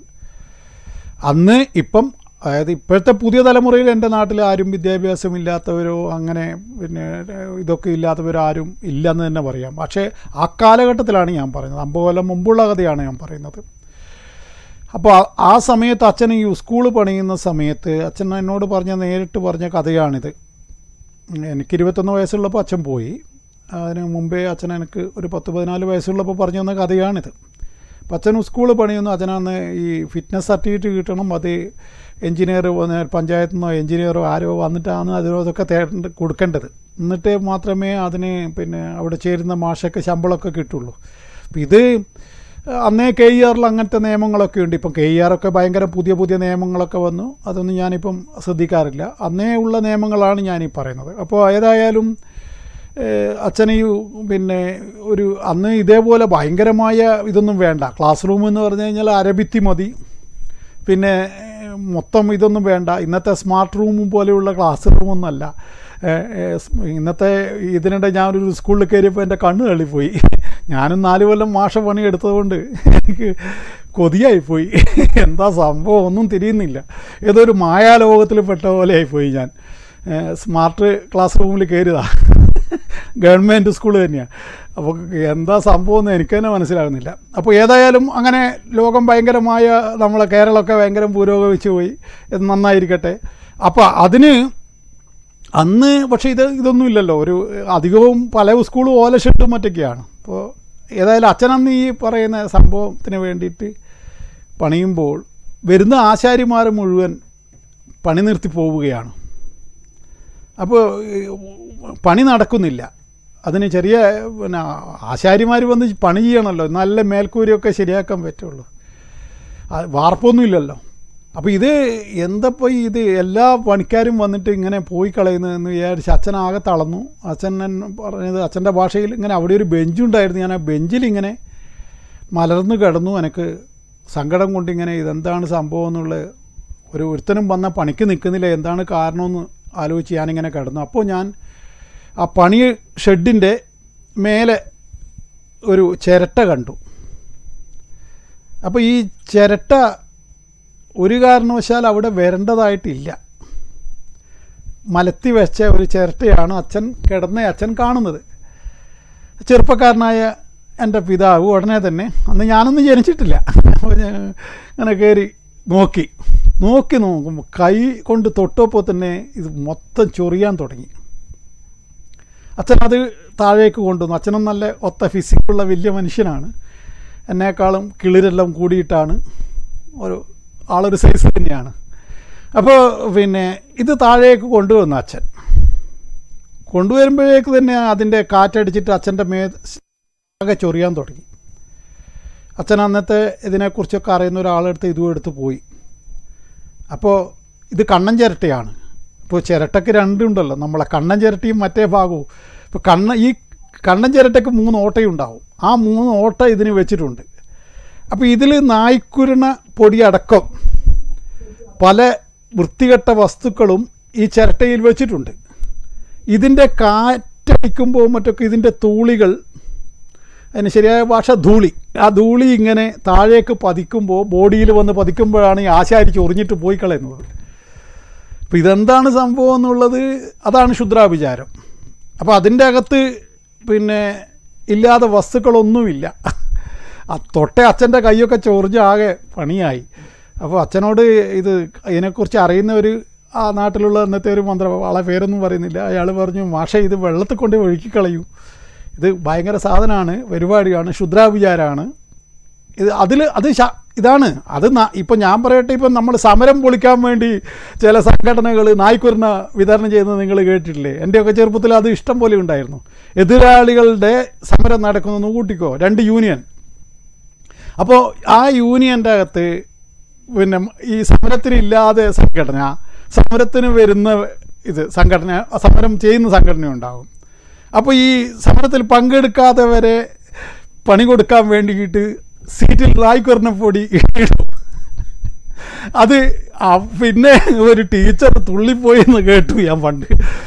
അന്ന് ഇപ്പം അതായത് ഇപ്പോഴത്തെ പുതിയ തലമുറയിൽ എൻ്റെ നാട്ടിൽ ആരും വിദ്യാഭ്യാസമില്ലാത്തവരോ അങ്ങനെ പിന്നെ ഇതൊക്കെ ഇല്ലാത്തവരോ ആരും ഇല്ലെന്ന് തന്നെ പറയാം പക്ഷേ ആ കാലഘട്ടത്തിലാണ് ഞാൻ പറയുന്നത് അമ്പത് കൊല്ലം മുമ്പുള്ള കഥയാണ് ഞാൻ പറയുന്നത് അപ്പോൾ ആ- ആ സമയത്ത് അച്ഛൻ ഈ സ്കൂൾ പണിയുന്ന സമയത്ത് അച്ഛൻ എന്നോട് പറഞ്ഞ നേരിട്ട് പറഞ്ഞ കഥയാണിത് എനിക്ക് ഇരുപത്തൊന്ന് വയസ്സുള്ളപ്പോൾ അച്ഛൻ പോയി അതിന് മുമ്പേ അച്ഛൻ എനിക്ക് ഒരു പത്ത് പതിനാല് വയസ്സുള്ളപ്പോൾ പറഞ്ഞു തന്ന കഥയാണിത് അപ്പം അച്ഛൻ സ്കൂൾ പണിയുന്നു അച്ഛനന്ന് ഈ ഫിറ്റ്നസ് സർട്ടിഫിക്കറ്റ് കിട്ടണം അത് എഞ്ചിനീയർ വന്ന് പഞ്ചായത്തിൽ നിന്നോ എഞ്ചിനീയറോ ആരോ വന്നിട്ടാണ് അതിനൊക്കെ തേടേണ്ട കൊടുക്കേണ്ടത് എന്നിട്ട് മാത്രമേ അതിന് പിന്നെ അവിടെ ചേരുന്ന മാഷൊക്കെ ശമ്പളമൊക്കെ കിട്ടുള്ളൂ അപ്പം ഇത് അന്നേ കെ ഇ ആറിൽ അങ്ങനത്തെ നിയമങ്ങളൊക്കെ ഉണ്ട് ഇപ്പം കെ ഇ ആറൊക്കെ ഭയങ്കര പുതിയ പുതിയ നിയമങ്ങളൊക്കെ വന്നു അതൊന്നും ഞാനിപ്പം ശ്രദ്ധിക്കാറില്ല അന്നേ ഉള്ള നിയമങ്ങളാണ് ഞാനീ പറയുന്നത് അപ്പോൾ ഏതായാലും ഏഹ് അച്ഛന് ഈ പിന്നെ ഒരു അന്ന് ഇതേപോലെ ഭയങ്കരമായ ഇതൊന്നും വേണ്ട ക്ലാസ് റൂം എന്ന് പറഞ്ഞു കഴിഞ്ഞാൽ അരഭിത്തി മതി പിന്നെ ഏഹ് മൊത്തം ഇതൊന്നും വേണ്ട ഇന്നത്തെ സ്മാർട്ട് റൂമും പോലെയുള്ള ക്ലാസ് റൂമൊന്നുമല്ല ഏഹ് ഏഹ് സ് ഇന്നത്തെ ഇതിനിടെ ഞാനൊരു സ്കൂളിൽ കയറിയപ്പോൾ എൻ്റെ കണ്ണ് തള്ളിപ്പോയി ഞാനും നാല് കൊല്ലം മാഷ പണി എടുത്തതുകൊണ്ട് എനിക്ക് കൊതിയായിപ്പോയി എന്താ സംഭവം ഒന്നും തിരിയുന്നില്ല ഏതോ ഒരു മായാലോകത്തിൽ പെട്ട പോലെ ആയിപ്പോയി ഞാൻ ഏഹ് സ്മാർട്ട് ക്ലാസ് റൂമിൽ കയറിയതാ ഗവൺമെൻറ് സ്കൂൾ തന്നെയാണ് അപ്പോൾ എന്താ സംഭവം എന്ന് എനിക്ക് തന്നെ മനസ്സിലാകുന്നില്ല അപ്പോൾ ഏതായാലും അങ്ങനെ ലോകം ഭയങ്കരമായ നമ്മളെ കേരളമൊക്കെ ഭയങ്കര പുരോഗമിച്ചു പോയി ഇത് നന്നായിരിക്കട്ടെ അപ്പോൾ അതിന് അന്ന് പക്ഷേ ഇത് ഇതൊന്നും ഇല്ലല്ലോ ഒരു അധികവും പല സ്കൂളും ഓല ഷെട്ടും മറ്റൊക്കെയാണ് അപ്പോൾ ഏതായാലും അച്ഛനന്ന് ഈ പറയുന്ന സംഭവത്തിന് വേണ്ടിയിട്ട് പണിയുമ്പോൾ വരുന്ന ആശാരിമാർ മുഴുവൻ പണി നിർത്തി പോവുകയാണ് അപ്പോൾ ഈ പണി നടക്കുന്നില്ല അതിന് ചെറിയ പിന്നെ ആശാരിമാർ വന്ന് പണി ചെയ്യണമല്ലോ നല്ല മേൽക്കൂരയൊക്കെ ശരിയാക്കാൻ പറ്റുള്ളൂ ആ, വാർപ്പൊന്നുമില്ലല്ലോ അപ്പോൾ ഇത് എന്തപ്പോൾ ഇത് എല്ലാ പണിക്കാരും വന്നിട്ട് ഇങ്ങനെ പോയി കളയുന്നതെന്ന് വിചാരിച്ച് അച്ഛനാകെ തളർന്നു അച്ഛൻ എന്നെ പറഞ്ഞത് അച്ഛൻ്റെ ഭാഷയിൽ ഇങ്ങനെ അവിടെ ഒരു ബെഞ്ചുണ്ടായിരുന്നു ഞാൻ ആ ബെഞ്ചിൽ ഇങ്ങനെ മലർന്നു കിടന്നു എനിക്ക് സങ്കടം കൊണ്ടിങ്ങനെ ഇതെന്താണ് സംഭവം എന്നുള്ള ഒരു ഒരുത്തനും വന്ന പണിക്ക് നിൽക്കുന്നില്ല എന്താണ് കാരണമെന്ന് ആലോചിച്ച് ഞാനിങ്ങനെ കിടന്നു അപ്പോൾ ഞാൻ ആ പണി ഷെഡിൻ്റെ മേലെ ഒരു ചിരട്ട കണ്ടു അപ്പോൾ ഈ ചിരട്ട ഒരു കാരണവശാൽ അവിടെ വരേണ്ടതായിട്ടില്ല മലത്തി വെച്ച ഒരു ചിരട്ടയാണ് അച്ഛൻ കിടന്ന അച്ഛൻ കാണുന്നത് ചെറുപ്പക്കാരനായ എൻ്റെ പിതാവ് ഉടനെ തന്നെ അന്ന് ഞാനൊന്നും ജനിച്ചിട്ടില്ല അപ്പോൾ ഞാൻ ഇങ്ങനെ കയറി നോക്കി നോക്കി നോക്കുമ്പോൾ കൈ കൊണ്ട് തൊട്ടപ്പോൾ തന്നെ ഇത് മൊത്തം ചൊറിയാൻ തുടങ്ങി അച്ഛൻ അത് താഴേക്ക് കൊണ്ടുവന്നു അച്ഛനും നല്ല ഒത്ത ഫിസിക്കുള്ള വലിയ മനുഷ്യനാണ് എന്നേക്കാളും കിളിരെല്ലാം കൂടിയിട്ടാണ് ഒരു ആളൊരു സൈസ് തന്നെയാണ് അപ്പോൾ പിന്നെ ഇത് താഴേക്ക് കൊണ്ടുവന്നു അച്ഛൻ കൊണ്ടുവരുമ്പോഴേക്ക് തന്നെ അതിൻ്റെ കാറ്റടിച്ചിട്ട് അച്ഛൻ്റെ മേ ആകെ ചൊറിയാൻ തുടങ്ങി അച്ഛൻ അന്നത്തെ ഇതിനെക്കുറിച്ചൊക്കെ അറിയുന്ന ഒരാളെടുത്ത് ഇതും എടുത്ത് പോയി അപ്പോൾ ഇത് കണ്ണൻ ചിരട്ടയാണ് ഇപ്പോൾ ചിരട്ടയ്ക്ക് രണ്ടുണ്ടല്ലോ നമ്മളെ കണ്ണൻ ചിരട്ടയും മറ്റേ ഭാഗവും ഇപ്പോൾ കണ്ണ ഈ കണ്ണൻ ചിരട്ടയ്ക്ക് മൂന്ന് ഓട്ടയുണ്ടാവും ആ മൂന്ന് ഓട്ട ഇതിന് വെച്ചിട്ടുണ്ട് അപ്പോൾ ഇതിൽ നായ്ക്കുരുണ പൊടിയടക്കം പല വൃത്തികെട്ട വസ്തുക്കളും ഈ ചിരട്ടയിൽ വെച്ചിട്ടുണ്ട് ഇതിൻ്റെ കാറ്റടിക്കുമ്പോൾ മറ്റൊക്കെ ഇതിൻ്റെ തൂളികൾ അതിന് ശരിയായ ഭാഷ ധൂളി ആ ധൂളി ഇങ്ങനെ താഴേക്ക് പതിക്കുമ്പോൾ ബോഡിയിൽ വന്ന് പതിക്കുമ്പോഴാണ് ഈ ആശാരി ചൊറിഞ്ഞിട്ട് പോയി കളയുന്നത് അപ്പം ഇതെന്താണ് സംഭവം എന്നുള്ളത് അതാണ് ക്ഷുദ്രാഭിചാരം അപ്പോൾ അതിൻ്റെ അകത്ത് പിന്നെ ഇല്ലാതെ വസ്തുക്കളൊന്നുമില്ല ആ തൊട്ട അച്ഛൻ്റെ കൈയൊക്കെ ചൊറിഞ്ഞ് ആകെ പണിയായി അപ്പോൾ അച്ഛനോട് ഇത് ഇതിനെക്കുറിച്ച് അറിയുന്ന ഒരു ആ നാട്ടിലുള്ള അന്നത്തെ ഒരു മന്ത്രം ആളെ പേരൊന്നും പറയുന്നില്ല അയാൾ പറഞ്ഞു മാഷ ഇത് വെള്ളത്തിൽ കൊണ്ട് ഒഴുക്കിക്കളയൂ ഇത് ഭയങ്കര സാധനമാണ് പരിപാടിയാണ് ക്ഷുദ്രാഭിചാരമാണ് ഇത് അതിൽ അത് ശ- ഇതാണ് അത് ന- ഇപ്പം ഞാൻ പറയട്ടെ ഇപ്പം നമ്മൾ സമരം പൊളിക്കാൻ വേണ്ടി ചില സംഘടനകൾ നായ്ക്കുരുന്ന വിതരണം ചെയ്യുന്നത് നിങ്ങൾ കേട്ടിട്ടില്ലേ എൻ്റെയൊക്കെ ചെറുപ്പത്തിൽ അത് ഇഷ്ടം പോലെ ഉണ്ടായിരുന്നു എതിരാളികളുടെ സമരം നടക്കുന്നു കൂട്ടിക്കോ രണ്ട് യൂണിയൻ അപ്പോൾ ആ യൂണിയൻ്റെ അകത്ത് പിന്നെ ഈ സമരത്തിനില്ലാതെ സംഘടന സമരത്തിന് വരുന്ന ഇത് സംഘടന സമരം ചെയ്യുന്ന സംഘടന ഉണ്ടാകും അപ്പോൾ ഈ സമരത്തിൽ പങ്കെടുക്കാത്തവരെ പണി കൊടുക്കാൻ വേണ്ടിയിട്ട് സീറ്റിൽ നായ്ക്കുറിന പൊടി ഇടും അത് ആ പിന്നെ ഒരു ടീച്ചർ തുള്ളിപ്പോയി എന്ന് കേട്ടു ഞാൻ പണ്ട്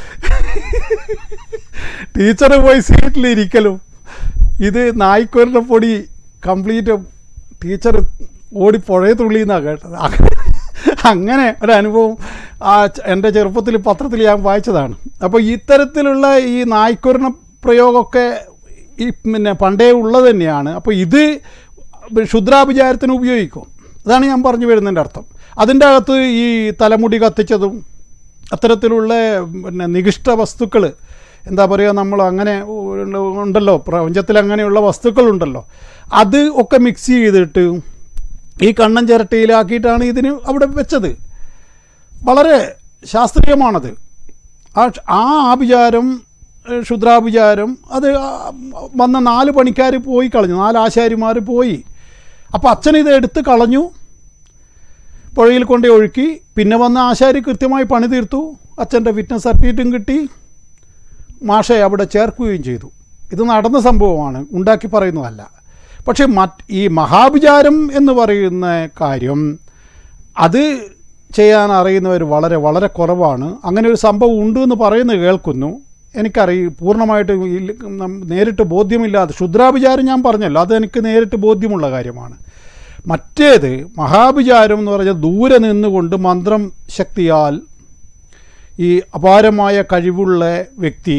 ടീച്ചർ പോയി സീറ്റിലിരിക്കലും ഇത് നായ്ക്കൊരുടെ പൊടി കംപ്ലീറ്റ് ടീച്ചർ ഓടി പുഴയെ തുള്ളി എന്നാണ് കേട്ടത് അങ്ങനെ ഒരു അനുഭവം ആ ച- എൻ്റെ ചെറുപ്പത്തിൽ പത്രത്തിൽ ഞാൻ വായിച്ചതാണ് അപ്പോൾ ഇത്തരത്തിലുള്ള ഈ നായ്ക്കൊരണ പ്രയോഗമൊക്കെ ഈ പിന്നെ പണ്ടേ ഉള്ളത് തന്നെയാണ് അപ്പോൾ ഇത് ക്ഷുദ്രാഭിചാരത്തിന് ഉപയോഗിക്കും അതാണ് ഞാൻ പറഞ്ഞു വരുന്നതിൻ്റെ അർത്ഥം അതിൻ്റെ അകത്ത് ഈ തലമുടി കത്തിച്ചതും അത്തരത്തിലുള്ള പിന്നെ നികിഷ്ട വസ്തുക്കൾ എന്താ പറയുക നമ്മൾ അങ്ങനെ ഉ- ഉണ്ടല്ലോ പ്രപഞ്ചത്തിൽ അങ്ങനെയുള്ള വസ്തുക്കളുണ്ടല്ലോ അത് ഒക്കെ മിക്സ് ചെയ്തിട്ട് ഈ കണ്ണൻ ചിരട്ടയിലാക്കിയിട്ടാണ് ഇതിന് അവിടെ വെച്ചത് വളരെ ശാസ്ത്രീയമാണത് ആ ക്ഷ- ആ ആഭിചാരം ഏഹ്, ക്ഷുദ്രാഭിചാരം അത് ആ വന്ന നാല് പണിക്കാർ പോയി കളഞ്ഞു നാല് ആശാരിമാർ പോയി അപ്പോൾ അച്ഛൻ ഇത് എടുത്ത് കളഞ്ഞു പുഴയിൽ കൊണ്ട് ഒഴുക്കി പിന്നെ വന്ന ആശാരി കൃത്യമായി പണി തീർത്തു അച്ഛൻ്റെ ഫിറ്റ്നസ് സർട്ടിഫിക്കറ്റും കിട്ടി മാഷെ അവിടെ ചേർക്കുകയും ചെയ്തു ഇത് നടന്ന സംഭവമാണ് ഉണ്ടാക്കി പറയുന്നതല്ല പക്ഷേ മറ്റ് ഈ മഹാഭിചാരം എന്ന് പറയുന്ന കാര്യം അത് ചെയ്യാൻ അറിയുന്നവർ വളരെ വളരെ കുറവാണ് അങ്ങനെ ഒരു സംഭവം ഉണ്ട് എന്ന് പറയുന്നത് കേൾക്കുന്നു എനിക്കറിയ പൂർണ്ണമായിട്ട് ഇല്ല- നം- നേരിട്ട് ബോധ്യമില്ലാതെ ക്ഷുദ്രാഭിചാരം ഞാൻ പറഞ്ഞല്ലോ അത് എനിക്ക് നേരിട്ട് ബോധ്യമുള്ള കാര്യമാണ് മറ്റേത് മഹാഭിചാരം എന്ന് പറഞ്ഞാൽ ദൂരെ നിന്നുകൊണ്ട് മന്ത്രം ശക്തിയാൽ ഈ അപാരമായ കഴിവുള്ള വ്യക്തി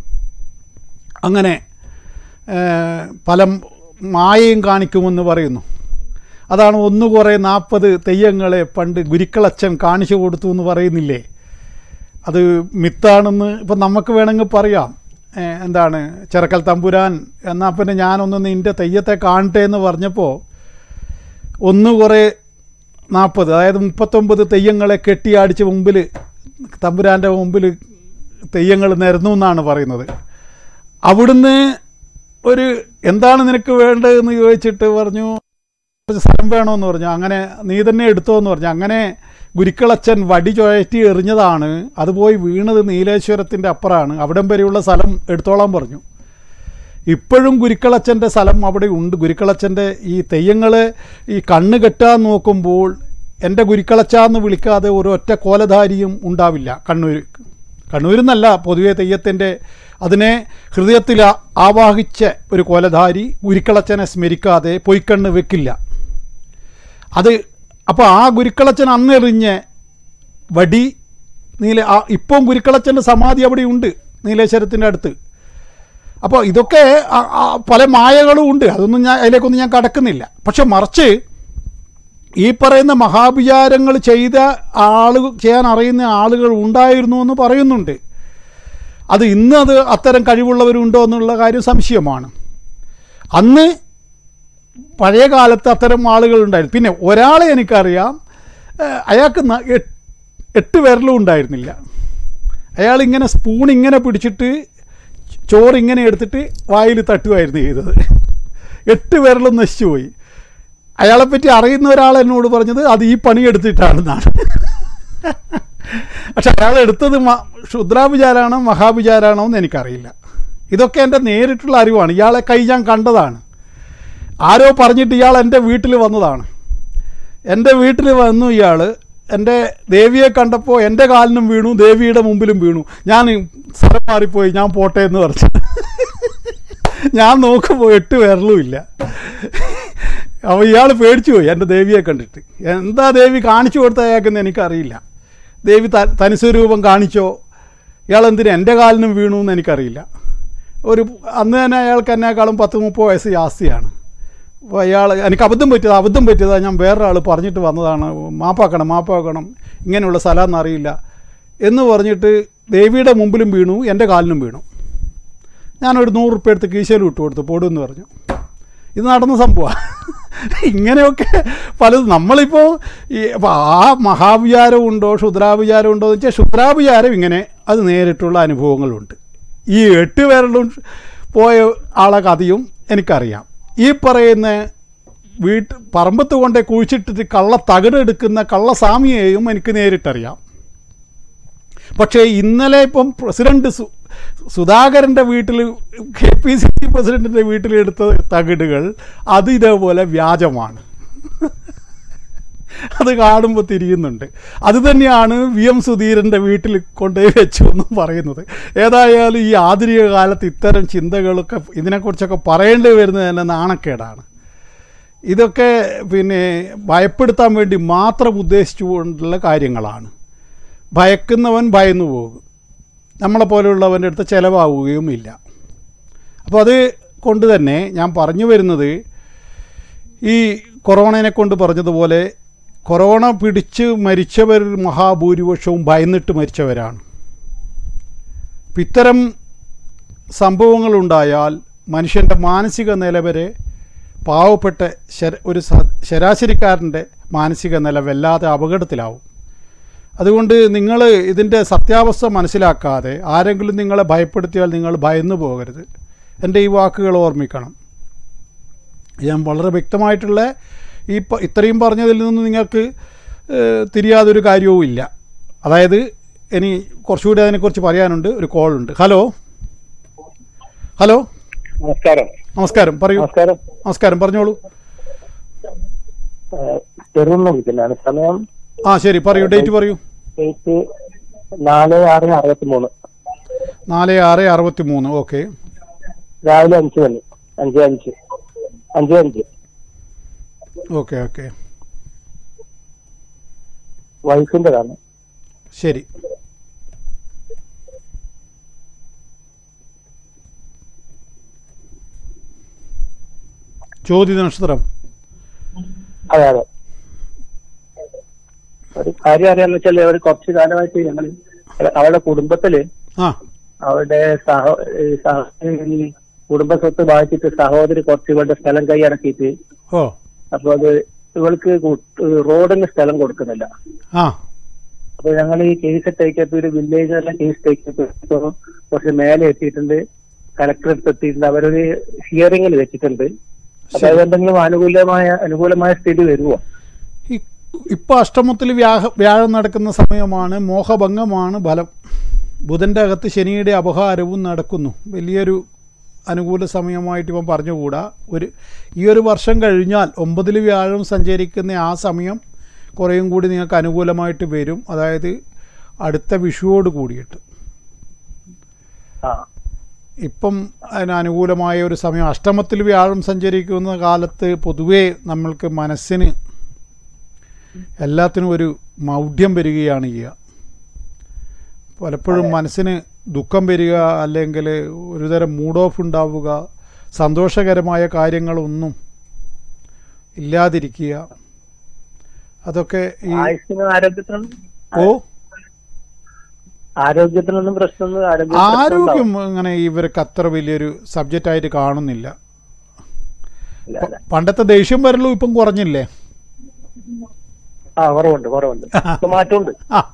അങ്ങനെ ഏഹ്, പല മായയും കാണിക്കുമെന്ന് പറയുന്നു അതാണ് ഒന്ന് കുറേ നാൽപ്പത് തെയ്യങ്ങളെ പണ്ട് ഗുരുക്കളച്ചൻ കാണിച്ചു കൊടുത്തു എന്ന് പറയുന്നില്ലേ അത് മിത്താണെന്ന് ഇപ്പം നമുക്ക് വേണമെങ്കിൽ പറയാം ഏഹ്, എന്താണ് ചെറുക്കൽ തമ്പുരാൻ എന്നാൽ പിന്നെ ഞാനൊന്ന് നിൻ്റെ തെയ്യത്തെ കാണട്ടെ എന്ന് പറഞ്ഞപ്പോൾ ഒന്ന് കുറേ നാൽപ്പത് അതായത് മുപ്പത്തൊമ്പത് തെയ്യങ്ങളെ കെട്ടിയാടിച്ച് മുമ്പിൽ തമ്പുരാൻ്റെ മുമ്പിൽ തെയ്യങ്ങൾ നിരന്നു എന്നാണ് പറയുന്നത് അവിടുന്ന് ഒരു എന്താണ് നിനക്ക് വേണ്ടതെന്ന് ചോദിച്ചിട്ട് പറഞ്ഞു കുറച്ച് സ്ഥലം വേണമെന്ന് പറഞ്ഞു അങ്ങനെ നീ തന്നെ എടുത്തോ എന്ന് പറഞ്ഞു അങ്ങനെ ഗുരുക്കളച്ചൻ വടി ചുഴറ്റി എറിഞ്ഞതാണ് അത് പോയി വീണത് നീലേശ്വരത്തിൻ്റെ അപ്പുറമാണ് അവിടം വരെയുള്ള സ്ഥലം എടുത്തോളാൻ പറഞ്ഞു ഇപ്പോഴും ഗുരുക്കളച്ചൻ്റെ സ്ഥലം അവിടെ ഉണ്ട് ഗുരുക്കളച്ചൻ്റെ ഈ തെയ്യങ്ങൾ ഈ കണ്ണ് കെട്ടാൻ നോക്കുമ്പോൾ എൻ്റെ ഗുരുക്കളച്ചാന്ന് വിളിക്കാതെ ഒരു ഒറ്റ കോലധാരിയും ഉണ്ടാവില്ല കണ്ണൂർ കണ്ണൂരിൽ നിന്നല്ല പൊതുവെ തെയ്യത്തിൻ്റെ അതിനെ ഹൃദയത്തിൽ ആ- ആവാഹിച്ച ഒരു കോലധാരി ഗുരുക്കളച്ചനെ സ്മരിക്കാതെ പൊയ്ക്കണ്ണ് വെക്കില്ല അത് അപ്പോൾ ആ ഗുരുക്കളച്ചൻ അന്നെറിഞ്ഞ വടി നീല ആ- ഇപ്പം ഗുരുക്കളച്ചൻ്റെ സമാധി അവിടെ ഉണ്ട് നീലേശ്വരത്തിൻ്റെ അടുത്ത് അപ്പോൾ ഇതൊക്കെ ആ- ആ പല മായകളും ഉണ്ട് അതൊന്നും ഞാൻ അതിലേക്കൊന്നും ഞാൻ കടക്കുന്നില്ല പക്ഷെ മറിച്ച് ഈ പറയുന്ന മഹാഭിചാരങ്ങൾ ചെയ്ത ആളുകൾ ചെയ്യാൻ അറിയുന്ന ആളുകൾ ഉണ്ടായിരുന്നു എന്ന് പറയുന്നുണ്ട് അത് ഇന്ന് അത് അത്തരം കഴിവുള്ളവരുണ്ടോ എന്നുള്ള കാര്യം സംശയമാണ് അന്ന് പഴയ കാലത്ത് അത്തരം ആളുകൾ ഉണ്ടായിരുന്നു പിന്നെ ഒരാളെ എനിക്കറിയാം ഏഹ് അയാൾക്ക് ന- എട്ട് എട്ട് വിരലും ഉണ്ടായിരുന്നില്ല അയാൾ ഇങ്ങനെ സ്പൂൺ ഇങ്ങനെ പിടിച്ചിട്ട് ചോറ് ഇങ്ങനെ എടുത്തിട്ട് വായിൽ തട്ടുമായിരുന്നു ചെയ്തത് എട്ട് വിരലും നശിച്ചു പോയി അയാളെപ്പറ്റി അറിയുന്ന ഒരാൾ എന്നോട് പറഞ്ഞത് അത് ഈ പണിയെടുത്തിട്ടാണെന്നാണ് പക്ഷെ അയാൾ എടുത്തത് മ- ക്ഷുദ്രാഭിചാരാണോ മഹാഭിചാരാണോ എന്ന് എനിക്കറിയില്ല ഇതൊക്കെ എൻ്റെ നേരിട്ടുള്ള അറിവാണ് ഇയാളെ കൈ ഞാൻ കണ്ടതാണ് ആരോ പറഞ്ഞിട്ട് ഇയാൾ എൻ്റെ വീട്ടിൽ വന്നതാണ് എൻ്റെ വീട്ടിൽ വന്നു ഇയാൾ എൻ്റെ ദേവിയെ കണ്ടപ്പോൾ എൻ്റെ കാലിനും വീണു ദേവിയുടെ മുമ്പിലും വീണു ഞാൻ സ്ഥലം മാറിപ്പോയി ഞാൻ പോട്ടെ എന്ന് പറഞ്ഞു ഞാൻ നോക്കുമ്പോൾ എട്ട് വിരലും ഇല്ല അപ്പോൾ ഇയാൾ പേടിച്ചു പോയി എൻ്റെ ദേവിയെ കണ്ടിട്ട് എന്താ ദേവി കാണിച്ചു കൊടുത്ത അയാൾക്കെന്ന് എനിക്കറിയില്ല ദേവി ത തനിസ്വരൂപം കാണിച്ചോ ഇയാൾ എന്തിന് എൻ്റെ കാലിനും വീണു എന്ന് എനിക്കറിയില്ല ഒരു അന്ന് തന്നെ അയാൾക്ക് എന്നെക്കാളും പത്ത് മുപ്പത് വയസ്സ് ജാസ്തിയാണ് അപ്പോൾ അയാൾ എനിക്ക് അബദ്ധം പറ്റിയത് അബദ്ധം പറ്റിയതാ ഞാൻ വേറൊരാൾ പറഞ്ഞിട്ട് വന്നതാണ് മാപ്പാക്കണം മാപ്പാക്കണം ഇങ്ങനെയുള്ള സ്ഥലം അറിയില്ല എന്ന് പറഞ്ഞിട്ട് ദേവിയുടെ മുമ്പിലും വീണു എൻ്റെ കാലിനും വീണു ഞാനൊരു നൂറ് റുപ്യ എടുത്ത് കീശയിൽ വിട്ടു കൊടുത്തു പോടുമെന്ന് പറഞ്ഞു ഇത് നടന്ന സംഭവമാണ് ഇങ്ങനെയൊക്കെ പലതും നമ്മളിപ്പോൾ ഈ അപ്പോൾ ആ മഹാവിചാരം ഉണ്ടോ ക്ഷുദ്രാഭിചാരം ഉണ്ടോ എന്ന് വെച്ചാൽ ക്ഷുദ്രാഭിചാരം ഇങ്ങനെ അത് നേരിട്ടുള്ള അനുഭവങ്ങളുണ്ട് ഈ എട്ട് പേരിലും പോയ ആളെ കഥയും എനിക്കറിയാം ഈ പറയുന്ന വീട്ട് പറമ്പത്ത് കൊണ്ടേ കുഴിച്ചിട്ടിട്ട് കള്ള തകിടെടുക്കുന്ന കള്ളസ്വാമിയെയും എനിക്ക് നേരിട്ടറിയാം പക്ഷേ ഇന്നലെ ഇപ്പം പ്രസിഡന്റ് സു സുധാകരൻ്റെ വീട്ടിൽ കെ പി സി സി പ്രസിഡന്റിൻ്റെ വീട്ടിലെടുത്ത തകിടുകൾ അത് ഇതേപോലെ വ്യാജമാണ് അത് കാണുമ്പോൾ തിരിയുന്നുണ്ട് അത് തന്നെയാണ് വി എം സുധീരൻ്റെ വീട്ടിൽ കൊണ്ടുപോയി വെച്ചു എന്നും പറയുന്നത് ഏതായാലും ഈ ആധുനിക കാലത്ത് ഇത്തരം ചിന്തകളൊക്കെ ഇതിനെക്കുറിച്ചൊക്കെ പറയേണ്ടി വരുന്നത് തന്നെ നാണക്കേടാണ് ഇതൊക്കെ പിന്നെ ഭയപ്പെടുത്താൻ വേണ്ടി മാത്രം ഉദ്ദേശിച്ചുകൊണ്ടുള്ള കാര്യങ്ങളാണ് ഭയക്കുന്നവൻ ഭയന്നു പോകും നമ്മളെ പോലെയുള്ളവൻ്റെ അടുത്ത് ചിലവാവുകയും ഇല്ല അപ്പോൾ അത് കൊണ്ട് തന്നെ ഞാൻ പറഞ്ഞു വരുന്നത് ഈ കൊറോണയെ കൊണ്ട് പറഞ്ഞതുപോലെ കൊറോണ പിടിച്ച് മരിച്ചവർ മഹാഭൂരിപക്ഷവും ഭയന്നിട്ട് മരിച്ചവരാണ് അപ്പം ഇത്തരം സംഭവങ്ങളുണ്ടായാൽ മനുഷ്യൻ്റെ മാനസിക നില വരെ പാവപ്പെട്ട ശര ഒരു സ- ശരാശരിക്കാരൻ്റെ മാനസിക നില വല്ലാതെ അപകടത്തിലാവും അതുകൊണ്ട് നിങ്ങൾ ഇതിൻ്റെ സത്യാവസ്ഥ മനസ്സിലാക്കാതെ ആരെങ്കിലും നിങ്ങളെ ഭയപ്പെടുത്തിയാൽ നിങ്ങൾ ഭയന്നു പോകരുത് എൻ്റെ ഈ വാക്കുകൾ ഓർമ്മിക്കണം ഞാൻ വളരെ വ്യക്തമായിട്ടുള്ള ഈ പ- ഇത്രയും പറഞ്ഞതിൽ നിന്ന് നിങ്ങൾക്ക് ഏഹ്, തിരിയാതൊരു കാര്യവും ഇല്ല അതായത് ഇനി കുറച്ചുകൂടി അതിനെക്കുറിച്ച് പറയാനുണ്ട് ഒരു കോൾ ഉണ്ട് ഹലോ ഹലോ നമസ്കാരം നമസ്കാരം പറയൂ നമസ്കാരം നമസ്കാരം പറഞ്ഞോളൂ ചെറുന്ന് വിളിക്കുന്നതാണ് സമയം ആ ശരി പറയൂ ഡേറ്റ് പറയൂ ഡേറ്റ് നാല് ആറ് അറുപത്തി മൂന്ന് നാല് ആറ് അറുപത്തി മൂന്ന് ഓക്കെ രാവിലെ അഞ്ച് മണി അഞ്ച് അഞ്ച് അഞ്ച് അഞ്ച് ഓക്കെ ഓക്കെ വൈഫിൻ്റെതാണ് ശരി ചോദ്യ നക്ഷത്രം അതെ അതെ ഒരു കാര്യം അറിയാന്ന് വെച്ചാൽ അവർ കുറച്ചു കാലമായിട്ട് ഞങ്ങൾ അവരുടെ കുടുംബത്തില് ആ അവരുടെ സഹോ ഈ സഹ- ഈ കുടുംബ സ്വത്ത് ബാധിച്ചിട്ട് സഹോദരി കുറച്ച് ഇവരുടെ സ്ഥലം കൈയടക്കിയിട്ട് ഓ അപ്പൊ അത് ഇവൾക്ക് കു- റോഡിന് സ്ഥലം കൊടുക്കുന്നില്ല ആ അപ്പൊ ഞങ്ങൾ ഈ കേസ് ടേക്കപ്പ് ഒരു വില്ലേജിലെല്ലാം കേസ് ടേക്കപ്പ് കുറച്ച് മേലെ എത്തിയിട്ടുണ്ട് കലക്ടർ അടുത്ത് എത്തിയിട്ടുണ്ട് അവരൊരു ഹിയറിംഗിൽ വെച്ചിട്ടുണ്ട് അപ്പൊ ശരി. അതെന്തെങ്കിലും അനുകൂലമായ അനുകൂലമായ സ്ഥിതി വരുമോ ഈ ഇപ്പോൾ അഷ്ടമത്തിൽ വ്യാഹ വ്യാഴം നടക്കുന്ന സമയമാണ് മോഹഭംഗമാണ് ബലം ബുധൻ്റെ അകത്ത് ശനിയുടെ അപഹാരവും നടക്കുന്നു വലിയൊരു അനുകൂല സമയമായിട്ട് ഇപ്പം പറഞ്ഞുകൂടാ ഒരു ഈ ഒരു വർഷം കഴിഞ്ഞാൽ ഒമ്പതിൽ വ്യാഴം സഞ്ചരിക്കുന്ന ആ സമയം കുറേയും കൂടി നിങ്ങൾക്ക് അനുകൂലമായിട്ട് വരും അതായത് അടുത്ത വിഷുവോട് കൂടിയിട്ട് ആ ഇപ്പം അതിന് അനുകൂലമായ ഒരു സമയം അഷ്ടമത്തിൽ വ്യാഴം സഞ്ചരിക്കുന്ന കാലത്ത് പൊതുവേ നമ്മൾക്ക് മനസ്സിന് എല്ലാത്തിനും ഒരു മൗഢ്യം വരികയാണ് ചെയ്യുക പലപ്പോഴും മനസ്സിന് ദുഃഖം വരിക അല്ലെങ്കിൽ ഒരുതരം മൂഡ് ഓഫ് ഉണ്ടാവുക സന്തോഷകരമായ കാര്യങ്ങളൊന്നും ഇല്ലാതിരിക്കുക അതൊക്കെ ഈ ആയുസിനും ആരോഗ്യത്തിനും ഓ ആരോഗ്യത്തിനൊന്നും പ്രശ്നമൊന്നും ആരോഗ്യ പ്രശ്നം ആരോഗ്യം ഉണ്ടാവും. അങ്ങനെ ഇവർക്ക് അത്ര വലിയൊരു സബ്ജക്റ്റായിട്ട് കാണുന്നില്ല ഇല്ല, പ- അല്ലേ? പണ്ടത്തെ ദേഷ്യം വരലും ഇപ്പം കുറഞ്ഞില്ലേ ആ കുറവുണ്ട് കുറവുണ്ട് ഇപ്പൊ മാറ്റമുണ്ട്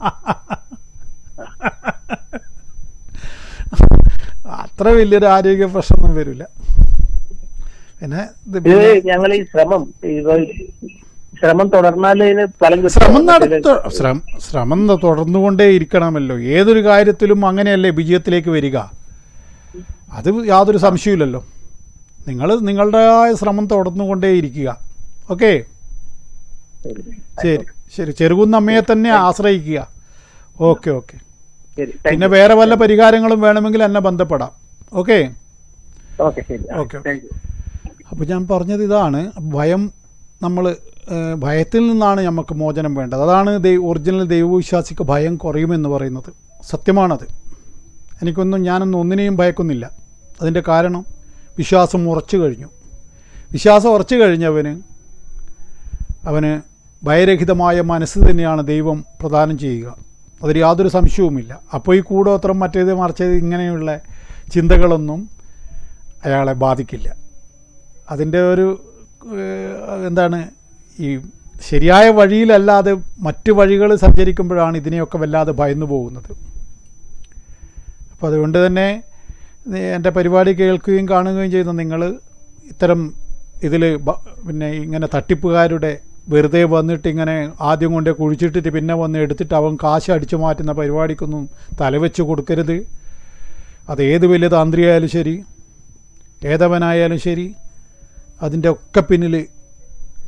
അത്ര വലിയൊരു ആരോഗ്യ പ്രശ്നമൊന്നും വരില്ല പിന്നെ ഇത് ഇത് പിന്നെ ഞങ്ങൾ ഈ ശ്രമം ഇത് ശ്രമം തുടർന്നാൽ ഇതിന് ഫലം കിട്ടുമോ? ശ്രമം നടത്ത ശ്രമം ശ്രമം ത- തുടർന്നുകൊണ്ടേ ഇരിക്കണമല്ലോ ഏതൊരു കാര്യത്തിലും അങ്ങനെയല്ലേ വിജയത്തിലേക്ക് വരിക അത് യാതൊരു സംശയമില്ലല്ലോ നിങ്ങൾ നിങ്ങളുടേതായ ശ്രമം തുടർന്നുകൊണ്ടേ ഇരിക്കുക ഓക്കെ ശരി. ശരി ശരി ചെറുകുന്നമ്മയെ തന്നെ ആശ്രയിക്കുക ഓക്കെ ഓക്കെ ശരി താങ്ക് പിന്നെ യു. വേറെ വല്ല പരിഹാരങ്ങളും വേണമെങ്കിൽ എന്നെ ബന്ധപ്പെടാം ഓക്കെ ഓക്കെ ശരി ആ, ഓക്കെ, ഓക്കെ. Thank you. അപ്പോൾ ഞാൻ പറഞ്ഞത് ഇതാണ് ഭയം നമ്മൾ ഭയത്തിൽ നിന്നാണ് നമുക്ക് മോചനം വേണ്ടത് അതാണ് ദൈവ ഒറിജിനൽ ദൈവവിശ്വാസിക്ക് ഭയം കുറയുമെന്ന് പറയുന്നത് സത്യമാണത് എനിക്കൊന്നും ഞാനൊന്നും ഒന്നിനെയും ഭയക്കുന്നില്ല അതിൻ്റെ കാരണം വിശ്വാസം ഉറച്ചു കഴിഞ്ഞു വിശ്വാസം ഉറച്ചു കഴിഞ്ഞവന് അവന് ഭയരഹിതമായ മനസ്സ് തന്നെയാണ് ദൈവം പ്രദാനം ചെയ്യുക അതിൽ യാതൊരു സംശയവുമില്ല അപ്പോൾ ഈ കൂടോത്രം മറ്റേത് മറിച്ചത് ഇങ്ങനെയുള്ള ചിന്തകളൊന്നും അയാളെ ബാധിക്കില്ല അതിൻ്റെ ഒരു ഏഹ്, എന്താണ് ഈ ശരിയായ വഴിയിലല്ലാതെ മറ്റു വഴികൾ സഞ്ചരിക്കുമ്പോഴാണ് ഇതിനെയൊക്കെ വല്ലാതെ ഭയന്നു പോകുന്നത് അപ്പോൾ അതുകൊണ്ട് തന്നെ ഇത് എൻ്റെ പരിപാടി കേൾക്കുകയും കാണുകയും ചെയ്യുന്ന നിങ്ങൾ ഇത്തരം ഇതിൽ പിന്നെ ഇങ്ങനെ തട്ടിപ്പുകാരുടെ വെറുതെ വന്നിട്ട് ഇങ്ങനെ ആദ്യം കൊണ്ട് കുഴിച്ചിട്ടിട്ട് പിന്നെ വന്ന് എടുത്തിട്ട് അവൻ കാശ് അടിച്ചു മാറ്റുന്ന പരിപാടിക്കൊന്നും തലവെച്ച് കൊടുക്കരുത് അത് ഏത് വലിയ താന്ത്രിയായാലും ശരി ഏതവനായാലും ശരി അതിൻ്റെ ഒക്കെ പിന്നിൽ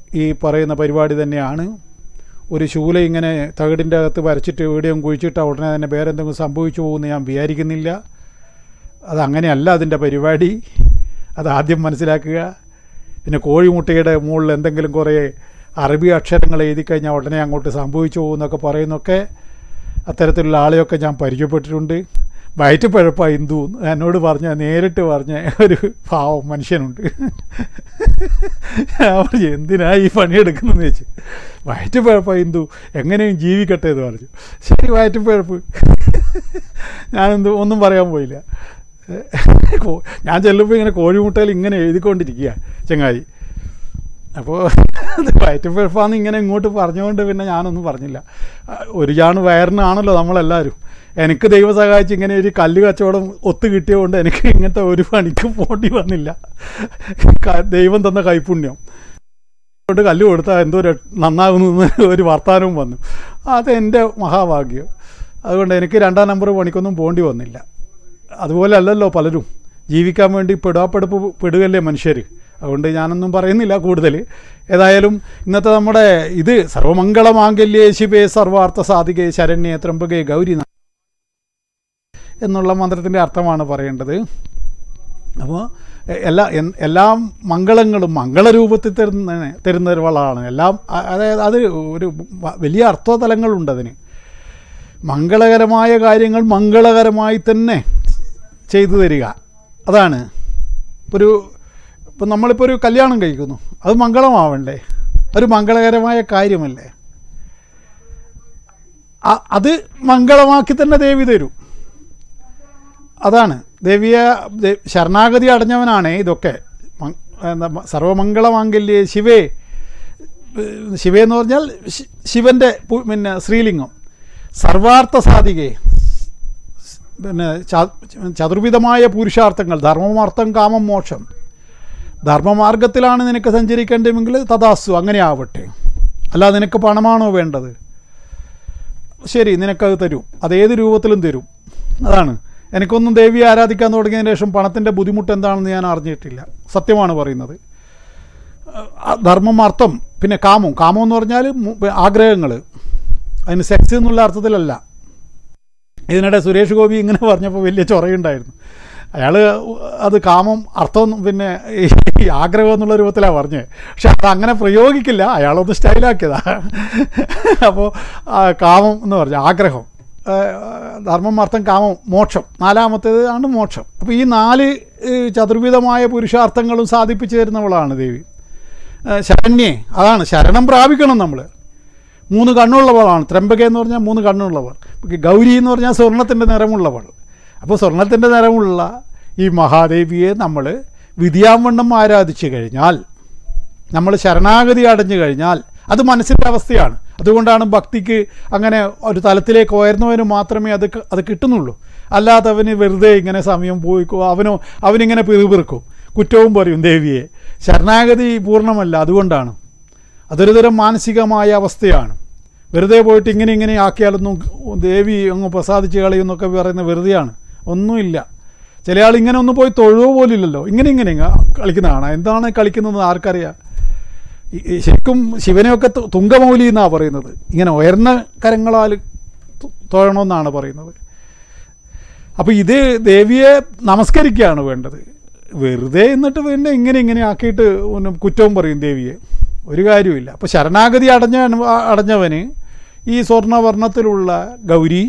ഈ പറയുന്ന പരിപാടി തന്നെയാണ് ഒരു ശൂല ഇങ്ങനെ തകിടിൻ്റെ അകത്ത് വരച്ചിട്ട് എവിടെയും കുഴിച്ചിട്ട് ഉടനെ തന്നെ വേറെ എന്തെങ്കിലും സംഭവിച്ചു പോകുമെന്ന് ഞാൻ വിചാരിക്കുന്നില്ല അതങ്ങനെയല്ല അതിൻ്റെ പരിപാടി അത് ആദ്യം മനസ്സിലാക്കുക പിന്നെ കോഴിമുട്ടയുടെ മുകളിൽ എന്തെങ്കിലും കുറേ അറബി അക്ഷരങ്ങൾ എഴുതി കഴിഞ്ഞാൽ ഉടനെ അങ്ങോട്ട് സംഭവിച്ചു പോകുന്നൊക്കെ പറയുന്നൊക്കെ അത്തരത്തിലുള്ള ആളെയൊക്കെ ഞാൻ പരിചയപ്പെട്ടിട്ടുണ്ട് വയറ്റുപഴപ്പ ഹിന്ദു എന്നോട് പറഞ്ഞ നേരിട്ട് പറഞ്ഞ ഒരു പാവം മനുഷ്യനുണ്ട് ഞാൻ പറഞ്ഞു എന്തിനാ ഈ പണിയെടുക്കുന്നതെന്ന് ചോദിച്ചു വയറ്റുപഴപ്പ ഹിന്ദു എങ്ങനെയും ജീവിക്കട്ടെ എന്ന് പറഞ്ഞു ശരി വയറ്റുപഴപ്പ് ഞാനെന്ത് ഒന്നും പറയാൻ പോയില്ല കോ- ഞാൻ ചെല്ലുമ്പോൾ ഇങ്ങനെ കോഴിമുട്ടയിൽ ഇങ്ങനെ എഴുതിക്കൊണ്ടിരിക്കുക ചങ്ങായി അപ്പോൾ അത് വയറ്റുപഴപ്പാന്ന് ഇങ്ങനെ ഇങ്ങോട്ട് പറഞ്ഞുകൊണ്ട് പിന്നെ ഞാനൊന്നും പറഞ്ഞില്ല ആ, ഒരു ചാണ് വയറിനാണല്ലോ നമ്മളെല്ലാവരും എനിക്ക് ദൈവം സഹായിച്ച് ഇങ്ങനെ ഒരു കല്ല് കച്ചവടം ഒത്തു കിട്ടിയതുകൊണ്ട് എനിക്ക് ഇങ്ങനത്തെ ഒരു പണിക്ക് പോണ്ടി വന്നില്ല ക- ദൈവം തന്ന കൈപുണ്യം കൊണ്ട് കല്ല് കൊടുത്താൽ എന്തോ ഒരു നന്നാകുന്നു ഒരു വർത്തമാനവും വന്നു അതെൻ്റെ മഹാഭാഗ്യം അതുകൊണ്ട് എനിക്ക് രണ്ടാം നമ്പർ പണിക്കൊന്നും പോണ്ടി വന്നില്ല അതുപോലെ അല്ലല്ലോ പലരും ജീവിക്കാൻ വേണ്ടി പെടാപ്പെടുപ്പ് പെടുകല്ലേ മനുഷ്യർ അതുകൊണ്ട് ഞാനൊന്നും പറയുന്നില്ല കൂടുതൽ ഏതായാലും ഇന്നത്തെ നമ്മുടെ ഇത് സർവമംഗളമാംഗല്യേ ശിവേ സർവാർത്ഥ സാധികേ ശരണ്യേ ത്രംബകേ ഗൗരി ന- എന്നുള്ള മന്ത്രത്തിൻ്റെ അർത്ഥമാണ് പറയേണ്ടത് അപ്പോൾ എല്ലാ എൻ- എല്ലാ മംഗളങ്ങളും മംഗളരൂപത്തിൽ തരുന്ന തരുന്നവളാണ് എല്ലാം അ- അതായത് അത് ഒരു വ- വലിയ അർത്ഥതലങ്ങളുണ്ട് അതിന് മംഗളകരമായ കാര്യങ്ങൾ മംഗളകരമായി തന്നെ ചെയ്തു തരിക അതാണ് ഇപ്പോൾ ഒരു ഇപ്പം നമ്മളിപ്പോൾ ഒരു കല്യാണം കഴിക്കുന്നു അത് മംഗളമാവണ്ടേ ഒരു മംഗളകരമായ കാര്യമല്ലേ അ- അത് മംഗളമാക്കി തന്നെ ദേവി തരും അതാണ് ദേവിയെ ദേ- ശരണാഗതി അടഞ്ഞവനാണ് ഇതൊക്കെ മ- എന്താ സർവമംഗളമാംഗല്യേ ശിവേ ഏഹ് ശിവേ എന്ന് പറഞ്ഞാൽ ശി- ശിവൻ്റെ പു- പിന്നെ ശ്രീലിംഗം സർവാർത്ഥ സാധികേ പിന്നെ ച- ചതുർവിധമായ പുരുഷാർത്ഥങ്ങൾ ധർമ്മമാർത്ഥം കാമം മോക്ഷം ധർമ്മമാർഗത്തിലാണ് നിനക്ക് സഞ്ചരിക്കേണ്ടതെങ്കിൽ തഥാസ്തു അങ്ങനെ ആവട്ടെ അല്ല നിനക്ക് പണമാണോ വേണ്ടത് ശരി നിനക്കത് തരും അത് ഏത് രൂപത്തിലും തരും അതാണ് എനിക്കൊന്നും ദേവിയെ ആരാധിക്കാൻ തുടങ്ങിയതിന് ശേഷം പണത്തിൻ്റെ ബുദ്ധിമുട്ട് എന്താണെന്ന് ഞാൻ അറിഞ്ഞിട്ടില്ല സത്യമാണ് പറയുന്നത് ആ, ധർമ്മം അർത്ഥം പിന്നെ കാമം കാമം എന്ന് പറഞ്ഞാൽ ആഗ്രഹങ്ങൾ അതിന് സെക്സ് എന്നുള്ള അർത്ഥത്തിലല്ല ഇതിനിടെ സുരേഷ് ഗോപി ഇങ്ങനെ പറഞ്ഞപ്പോൾ വലിയ ചൊറയുണ്ടായിരുന്നു അയാൾ അത് കാമം അർത്ഥം പിന്നെ ഈ ആഗ്രഹം എന്നുള്ള രൂപത്തിലാണ് പറഞ്ഞത് പക്ഷെ അത് അങ്ങനെ പ്രയോഗിക്കില്ല അയാളൊന്ന് സ്റ്റൈലാക്കിയതാ അപ്പോൾ കാമം എന്ന് പറഞ്ഞു ആഗ്രഹം ആ, ധർമ്മം അർത്ഥം കാമം മോക്ഷം നാലാമത്തേത് ആണ് മോക്ഷം അപ്പോൾ ഈ നാല് ഏ, ചതുർവിധമായ പുരുഷാർത്ഥങ്ങളും സാധിപ്പിച്ചു തരുന്നവളാണ് ദേവി ആ, ശരണ്യേ അതാണ് ശരണം പ്രാപിക്കണം നമ്മൾ മൂന്ന് കണ്ണുള്ളവളാണ് ത്രംബക എന്ന് പറഞ്ഞാൽ മൂന്ന് കണ്ണുള്ളവൾ ഗൗരി എന്ന് പറഞ്ഞാൽ സ്വർണത്തിൻ്റെ നിറമുള്ളവൾ അപ്പോൾ സ്വർണത്തിൻ്റെ നിറമുള്ള ഈ മഹാദേവിയെ നമ്മൾ വിധിയാവണ്ണം ആരാധിച്ചു കഴിഞ്ഞാൽ നമ്മൾ ശരണാഗതി അടഞ്ഞു കഴിഞ്ഞാൽ അത് മനസ്സിൻ്റെ അവസ്ഥയാണ് അതുകൊണ്ടാണ് ഭക്തിക്ക് അങ്ങനെ ഒരു തലത്തിലേക്ക് ഉയർന്നവന് മാത്രമേ അത് ക- അത് കിട്ടുന്നുള്ളൂ അല്ലാതെ അവന് വെറുതെ ഇങ്ങനെ സമയം പോയിക്കോ അവനോ അവനിങ്ങനെ പിറുപിറുക്കും കുറ്റവും പറയും ദേവിയെ ശരണാഗതി പൂർണ്ണമല്ല അതുകൊണ്ടാണ് അതൊരു തരം മാനസികമായ അവസ്ഥയാണ് വെറുതെ പോയിട്ട് ഇങ്ങനെ ഇങ്ങനെ ആക്കിയാലൊന്നും ദേവി അങ്ങ് പ്രസാദിച്ച് കളയുന്നൊക്കെ പറയുന്നത് വെറുതെയാണ് ഒന്നുമില്ല ചില ആൾ ഇങ്ങനെ ഒന്നും പോയി തൊഴുവോ പോലില്ലല്ലോ ഇങ്ങനെ ഇങ്ങനെ ഇങ്ങ് കളിക്കുന്നതാണ് എന്താണ് കളിക്കുന്നത് ആർക്കറിയാം ഈ- ഈ ശരിക്കും ശിവനെയൊക്കെ തു- തുങ്കമൗലി എന്നാണ് പറയുന്നത് ഇങ്ങനെ ഉയർന്ന കരങ്ങളാൽ തു- തൊഴണമെന്നാണ് പറയുന്നത് അപ്പോൾ ഇത് ദേവിയെ നമസ്കരിക്കുകയാണ് വേണ്ടത് വെറുതെ എന്നിട്ട് പിന്നെ ഇങ്ങനെ ഇങ്ങനെ ആക്കിയിട്ട് ഒന്ന് കുറ്റവും പറയും ദേവിയെ ഒരു കാര്യമില്ല അപ്പോൾ ശരണാഗതി അടഞ്ഞ അടഞ്ഞവന് ഈ സ്വർണ്ണവർണ്ണത്തിലുള്ള ഗൗരി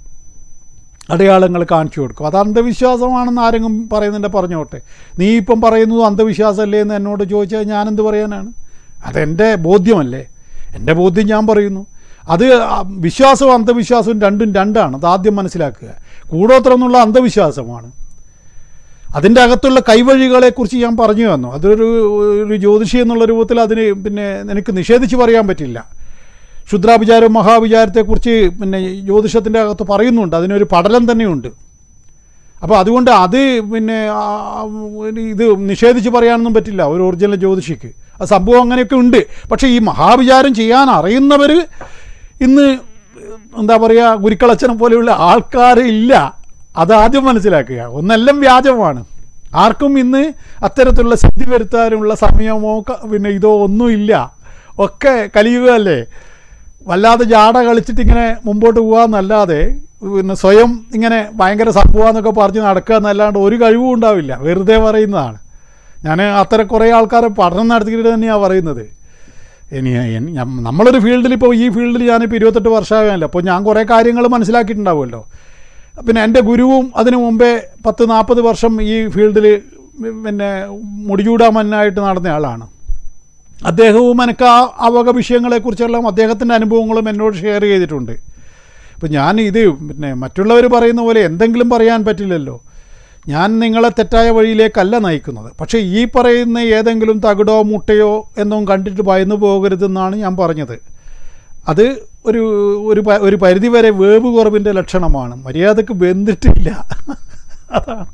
അടയാളങ്ങൾ കാണിച്ചു കൊടുക്കും അത് അന്ധവിശ്വാസമാണെന്ന് ആരെങ്കിലും പറയുന്നുണ്ടെ പറഞ്ഞോട്ടെ നീ ഇപ്പം പറയുന്നത് അന്ധവിശ്വാസമല്ലേ എന്ന് എന്നോട് ചോദിച്ചാൽ ഞാനെന്ത് പറയാനാണ് അതെൻ്റെ ബോധ്യമല്ലേ എൻ്റെ ബോധ്യം ഞാൻ പറയുന്നു അത് ആ വിശ്വാസവും അന്ധവിശ്വാസവും രണ്ടും രണ്ടാണ് അത് ആദ്യം മനസ്സിലാക്കുക കൂടോത്രം എന്നുള്ള അന്ധവിശ്വാസമാണ് അതിൻ്റെ അകത്തുള്ള കൈവഴികളെക്കുറിച്ച് ഞാൻ പറഞ്ഞു തന്നു അതൊരു ഒരു ജ്യോതിഷി എന്നുള്ള രൂപത്തിൽ അതിന് പിന്നെ എനിക്ക് നിഷേധിച്ച് പറയാൻ പറ്റില്ല ക്ഷുദ്രാഭിചാരവും മഹാവിചാരത്തെക്കുറിച്ച് പിന്നെ ജ്യോതിഷത്തിൻ്റെ അകത്ത് പറയുന്നുണ്ട് അതിനൊരു പഠനം തന്നെയുണ്ട് അപ്പോൾ അതുകൊണ്ട് അത് പിന്നെ ആ, ഒരു ഇത് നിഷേധിച്ച് പറയാനൊന്നും പറ്റില്ല ഒരു ഒറിജിനൽ ജ്യോതിഷിക്ക് ആ സംഭവം അങ്ങനെയൊക്കെ ഉണ്ട് പക്ഷേ ഈ മഹാവിചാരം ചെയ്യാൻ അറിയുന്നവർ ഇന്ന് എന്താ പറയുക ഗുരുക്കളച്ചനെ പോലെയുള്ള ആൾക്കാർ ഇല്ല അതാദ്യം മനസ്സിലാക്കുക ഒന്നെല്ലാം വ്യാജമാണ് ആർക്കും ഇന്ന് അത്തരത്തിലുള്ള സിദ്ധി വരുത്താനുള്ള സമയമോ ക- പിന്നെ ഇതോ ഒന്നുമില്ല ഒക്കെ കലിയുകയല്ലേ വല്ലാതെ ജാട കളിച്ചിട്ട് ഇങ്ങനെ മുമ്പോട്ട് പോകാമെന്നല്ലാതെ പിന്നെ സ്വയം ഇങ്ങനെ ഭയങ്കര സംഭവമെന്നൊക്കെ പറഞ്ഞ് നടക്കുക എന്നല്ലാണ്ട് ഒരു കഴിവും ഉണ്ടാവില്ല വെറുതെ പറയുന്നതാണ് ഞാൻ അത്തരം കുറേ ആൾക്കാരെ പഠനം നടത്തിയിട്ട് തന്നെയാണ് പറയുന്നത് ഇനി എൻ- ഞം- നമ്മളൊരു ഫീൽഡിൽ ഇപ്പോൾ ഈ ഫീൽഡിൽ ഞാനിപ്പോൾ ഇരുപത്തെട്ട് വർഷമായല്ലോ അപ്പോൾ ഞാൻ കുറേ കാര്യങ്ങൾ മനസ്സിലാക്കിയിട്ടുണ്ടാവുമല്ലോ പിന്നെ എൻ്റെ ഗുരുവും അതിനു മുമ്പേ പത്ത് നാൽപ്പത് വർഷം ഈ ഫീൽഡിൽ പിന്നെ മുടിചൂടാമന്നായിട്ട് നടന്ന ആളാണ് അദ്ദേഹവും എനിക്ക് ആ ആ വക വിഷയങ്ങളെക്കുറിച്ചെല്ലാം അദ്ദേഹത്തിൻ്റെ അനുഭവങ്ങളും എന്നോട് ഷെയർ ചെയ്തിട്ടുണ്ട് അപ്പോൾ ഞാൻ ഇത് പിന്നെ മറ്റുള്ളവർ പറയുന്ന പോലെ എന്തെങ്കിലും പറയാൻ പറ്റില്ലല്ലോ ഞാൻ നിങ്ങളെ തെറ്റായ വഴിയിലേക്കല്ല നയിക്കുന്നത് പക്ഷേ ഈ പറയുന്ന ഏതെങ്കിലും തകിടോ മുട്ടയോ എന്നും കണ്ടിട്ട് ഭയന്നു പോകരുതെന്നാണ് ഞാൻ പറഞ്ഞത് അത് ഒരു ഒരു പ- ഒരു പരിധിവരെ വേവ് കുറവിൻ്റെ ലക്ഷണമാണ് മര്യാദക്ക് വെന്തിട്ടില്ല അതാണ്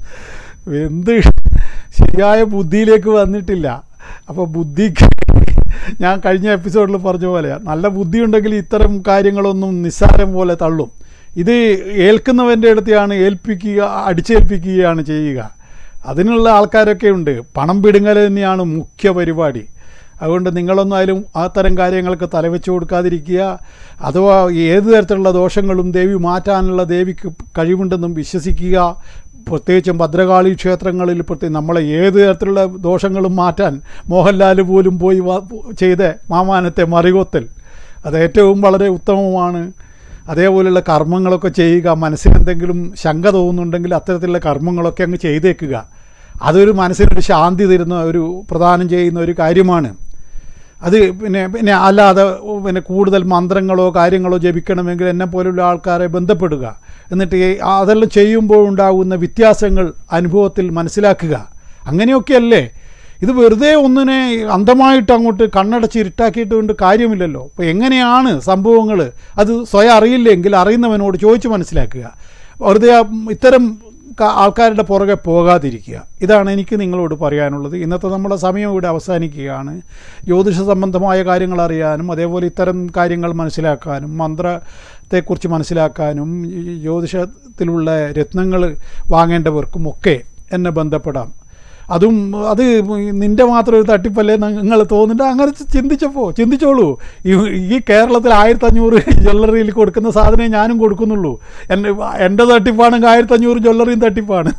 വെന്ത് ശരിയായ ബുദ്ധിയിലേക്ക് വന്നിട്ടില്ല അപ്പോൾ ബുദ്ധിക്ക് ഞാൻ കഴിഞ്ഞ എപ്പിസോഡിൽ പറഞ്ഞ പോലെ നല്ല ബുദ്ധി ഉണ്ടെങ്കിൽ ഇത്തരം കാര്യങ്ങളൊന്നും നിസ്സാരം പോലെ തള്ളും ഇത് ഏൽക്കുന്നവൻ്റെ അടുത്താണ് ഏൽപ്പിക്കുക അടിച്ചേൽപ്പിക്കുകയാണ് ചെയ്യുക അതിനുള്ള ആൾക്കാരൊക്കെ ഉണ്ട് പണം പിടുങ്ങൽ തന്നെയാണ് മുഖ്യ പരിപാടി അതുകൊണ്ട് നിങ്ങളൊന്നും അതിലും ആ തരം കാര്യങ്ങൾക്ക് തലവെച്ച് കൊടുക്കാതിരിക്കുക അഥവാ ഏത് തരത്തിലുള്ള ദോഷങ്ങളും ദേവി മാറ്റാനുള്ള ദേവിക്ക് കഴിവുണ്ടെന്നും വിശ്വസിക്കുക പ്രത്യേകിച്ചും ഭദ്രകാളി ക്ഷേത്രങ്ങളിൽ പ്രത്യേകം നമ്മളെ ഏത് തരത്തിലുള്ള ദോഷങ്ങളും മാറ്റാൻ മോഹൻലാൽ പോലും പോയി വാ- ചെയ്ത മാമാനത്തെ മറികൊത്തൽ അത് ഏറ്റവും വളരെ ഉത്തമമാണ് അതേപോലെയുള്ള കർമ്മങ്ങളൊക്കെ ചെയ്യുക മനസ്സിനെന്തെങ്കിലും ശങ്ക തോന്നുന്നുണ്ടെങ്കിൽ അത്തരത്തിലുള്ള കർമ്മങ്ങളൊക്കെ അങ്ങ് ചെയ്തേക്കുക അതൊരു മനസ്സിനൊരു ശാന്തി തരുന്ന ഒരു പ്രദാനം ചെയ്യുന്ന ഒരു കാര്യമാണ് അത് പിന്നെ പിന്നെ അല്ലാതെ പിന്നെ കൂടുതൽ മന്ത്രങ്ങളോ കാര്യങ്ങളോ ജപിക്കണമെങ്കിൽ എന്നെ പോലുള്ള ആൾക്കാരെ ബന്ധപ്പെടുക എന്നിട്ട് ഈ അതെല്ലാം ചെയ്യുമ്പോൾ ഉണ്ടാകുന്ന വ്യത്യാസങ്ങൾ അനുഭവത്തിൽ മനസ്സിലാക്കുക അങ്ങനെയൊക്കെയല്ലേ ഇത് വെറുതെ ഒന്നിനെ അന്ധമായിട്ട് അങ്ങോട്ട് കണ്ണടച്ച് ഇരുട്ടാക്കിയിട്ട് കൊണ്ട് കാര്യമില്ലല്ലോ അപ്പോൾ എങ്ങനെയാണ് സംഭവങ്ങൾ അത് സ്വയം അറിയില്ലെങ്കിൽ അറിയുന്നവനോട് ചോദിച്ച് മനസ്സിലാക്കുക വെറുതെ ആ ഇത്തരം ക- ആൾക്കാരുടെ പുറകെ പോകാതിരിക്കുക ഇതാണ് എനിക്ക് നിങ്ങളോട് പറയാനുള്ളത് ഇന്നത്തെ നമ്മുടെ സമയം ഇവിടെ അവസാനിക്കുകയാണ് ജ്യോതിഷ സംബന്ധമായ കാര്യങ്ങൾ അറിയാനും അതേപോലെ ഇത്തരം കാര്യങ്ങൾ മനസ്സിലാക്കാനും മന്ത്രത്തെക്കുറിച്ച് മനസ്സിലാക്കാനും ഈ ജ്യോതിഷത്തിലുള്ള രത്നങ്ങൾ വാങ്ങേണ്ടവർക്കും ഒക്കെ എന്നെ ബന്ധപ്പെടാം അതും അത് നിൻ്റെ മാത്രം ഒരു തട്ടിപ്പല്ലേ നിങ്ങൾ തോന്നുന്നുണ്ട് അങ്ങനെ ചിന്തിച്ചപ്പോൾ ചിന്തിച്ചോളൂ ഈ ഈ കേരളത്തിൽ ആയിരത്തഞ്ഞൂറ് ജ്വല്ലറിയിൽ കൊടുക്കുന്ന സാധനമേ ഞാനും കൊടുക്കുന്നുള്ളൂ എൻ്റെ എൻ്റെ തട്ടിപ്പാണെങ്കിൽ ആയിരത്തഞ്ഞൂറ് ജ്വല്ലറിയും തട്ടിപ്പാണ്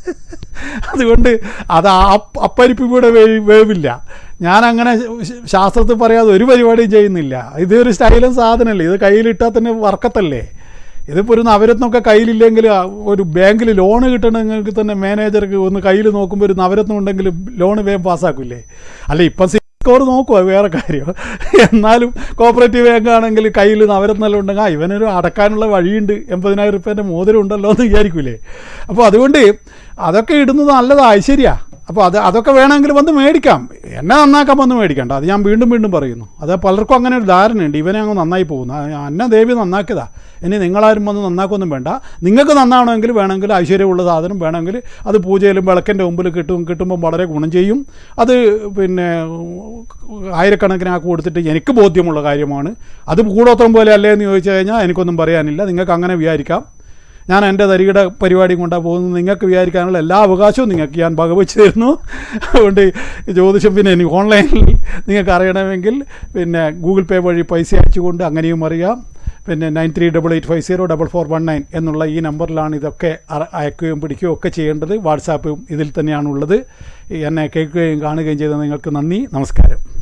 അതുകൊണ്ട് അത് ആ അപ്പരിപ്പിവിടെ വേ വേവില്ല ഞാനങ്ങനെ ശാസ്ത്രത്തിൽ പറയാതെ ഒരു പരിപാടിയും ചെയ്യുന്നില്ല ഇതൊരു സ്റ്റൈലും സാധനമല്ലേ ഇത് കയ്യിലിട്ടാൽ തന്നെ വർക്കത്തല്ലേ ഇതിപ്പോൾ ഒരു നവരത്നമൊക്കെ കയ്യിലില്ലെങ്കിൽ ആ ഒരു ബാങ്കിൽ ലോൺ കിട്ടണമെങ്കിൽ തന്നെ മാനേജർക്ക് ഒന്ന് കയ്യിൽ നോക്കുമ്പോൾ ഒരു നവരത്നം ഉണ്ടെങ്കിൽ ലോൺ വേഗം പാസ്സാക്കില്ലേ അല്ല ഇപ്പം സ്കോർ നോക്കുക വേറെ കാര്യം എന്നാലും കോപ്പറേറ്റീവ് ബാങ്ക് ആണെങ്കിൽ കയ്യിൽ നവരത്നെല്ലാം ഉണ്ടെങ്കിൽ ആ ഇവനൊരു അടക്കാനുള്ള വഴിയുണ്ട് എൺപതിനായിരം റുപ്യേൻ്റെ മോതിരം ഉണ്ടല്ലോ എന്ന് വിചാരിക്കൂലേ അപ്പോൾ അതുകൊണ്ട് അതൊക്കെ ഇടുന്നത് നല്ലതാണ് ശരിയാ അപ്പോൾ അത് അതൊക്കെ വേണമെങ്കിൽ വന്ന് മേടിക്കാം എന്നെ നന്നാക്കാൻ വന്ന് മേടിക്കണ്ട അത് ഞാൻ വീണ്ടും വീണ്ടും പറയുന്നു അത് പലർക്കും അങ്ങനെ ഒരു ധാരണയുണ്ട് ഇവനെ അങ്ങ് നന്നായി പോകുന്നു ആ, എന്നെ ദേവി നന്നാക്കിയതാ ഇനി നിങ്ങളാരും വന്ന് നന്നാക്കൊന്നും വേണ്ട നിങ്ങൾക്ക് നന്നാവണമെങ്കിൽ വേണമെങ്കിൽ ഐശ്വര്യമുള്ള സാധനം വേണമെങ്കിൽ അത് പൂജയിലും വിളക്കിൻ്റെ മുമ്പിൽ കിട്ടും കിട്ടുമ്പം വളരെ ഗുണം ചെയ്യും അത് പിന്നെ ആയിരക്കണക്കിന് ആക്കി കൊടുത്തിട്ട് എനിക്ക് ബോധ്യമുള്ള കാര്യമാണ് അത് കൂടോത്രം പോലെ അല്ലേ എന്ന് ചോദിച്ചു കഴിഞ്ഞാൽ എനിക്കൊന്നും പറയാനില്ല നിങ്ങൾക്ക് അങ്ങനെ വിചാരിക്കാം ഞാൻ എൻ്റെ തരികിട പരിപാടി കൊണ്ടാണ് പോകുന്നത് നിങ്ങൾക്ക് വിചാരിക്കാനുള്ള എല്ലാ അവകാശവും നിങ്ങൾക്ക് ഞാൻ വകവെച്ച് തരുന്നു അതുകൊണ്ട് ഈ ജ്യോതിഷം പിന്നെ എനിക്ക് ഓൺലൈനിൽ നിങ്ങൾക്ക് അറിയണമെങ്കിൽ പിന്നെ ഗൂഗിൾ പേ വഴി പൈസ അയച്ചുകൊണ്ട് അങ്ങനെയും അറിയാം പിന്നെ nine three double eight five zero double four one nine എന്നുള്ള ഈ നമ്പറിലാണ് ഇതൊക്കെ അറ- അയക്കുകയും പിടിക്കുകയും ഒക്കെ ചെയ്യേണ്ടത് വാട്സാപ്പും ഇതിൽ തന്നെയാണുള്ളത് എന്നെ കേൾക്കുകയും കാണുകയും ചെയ്ത നിങ്ങൾക്ക് നന്ദി നമസ്കാരം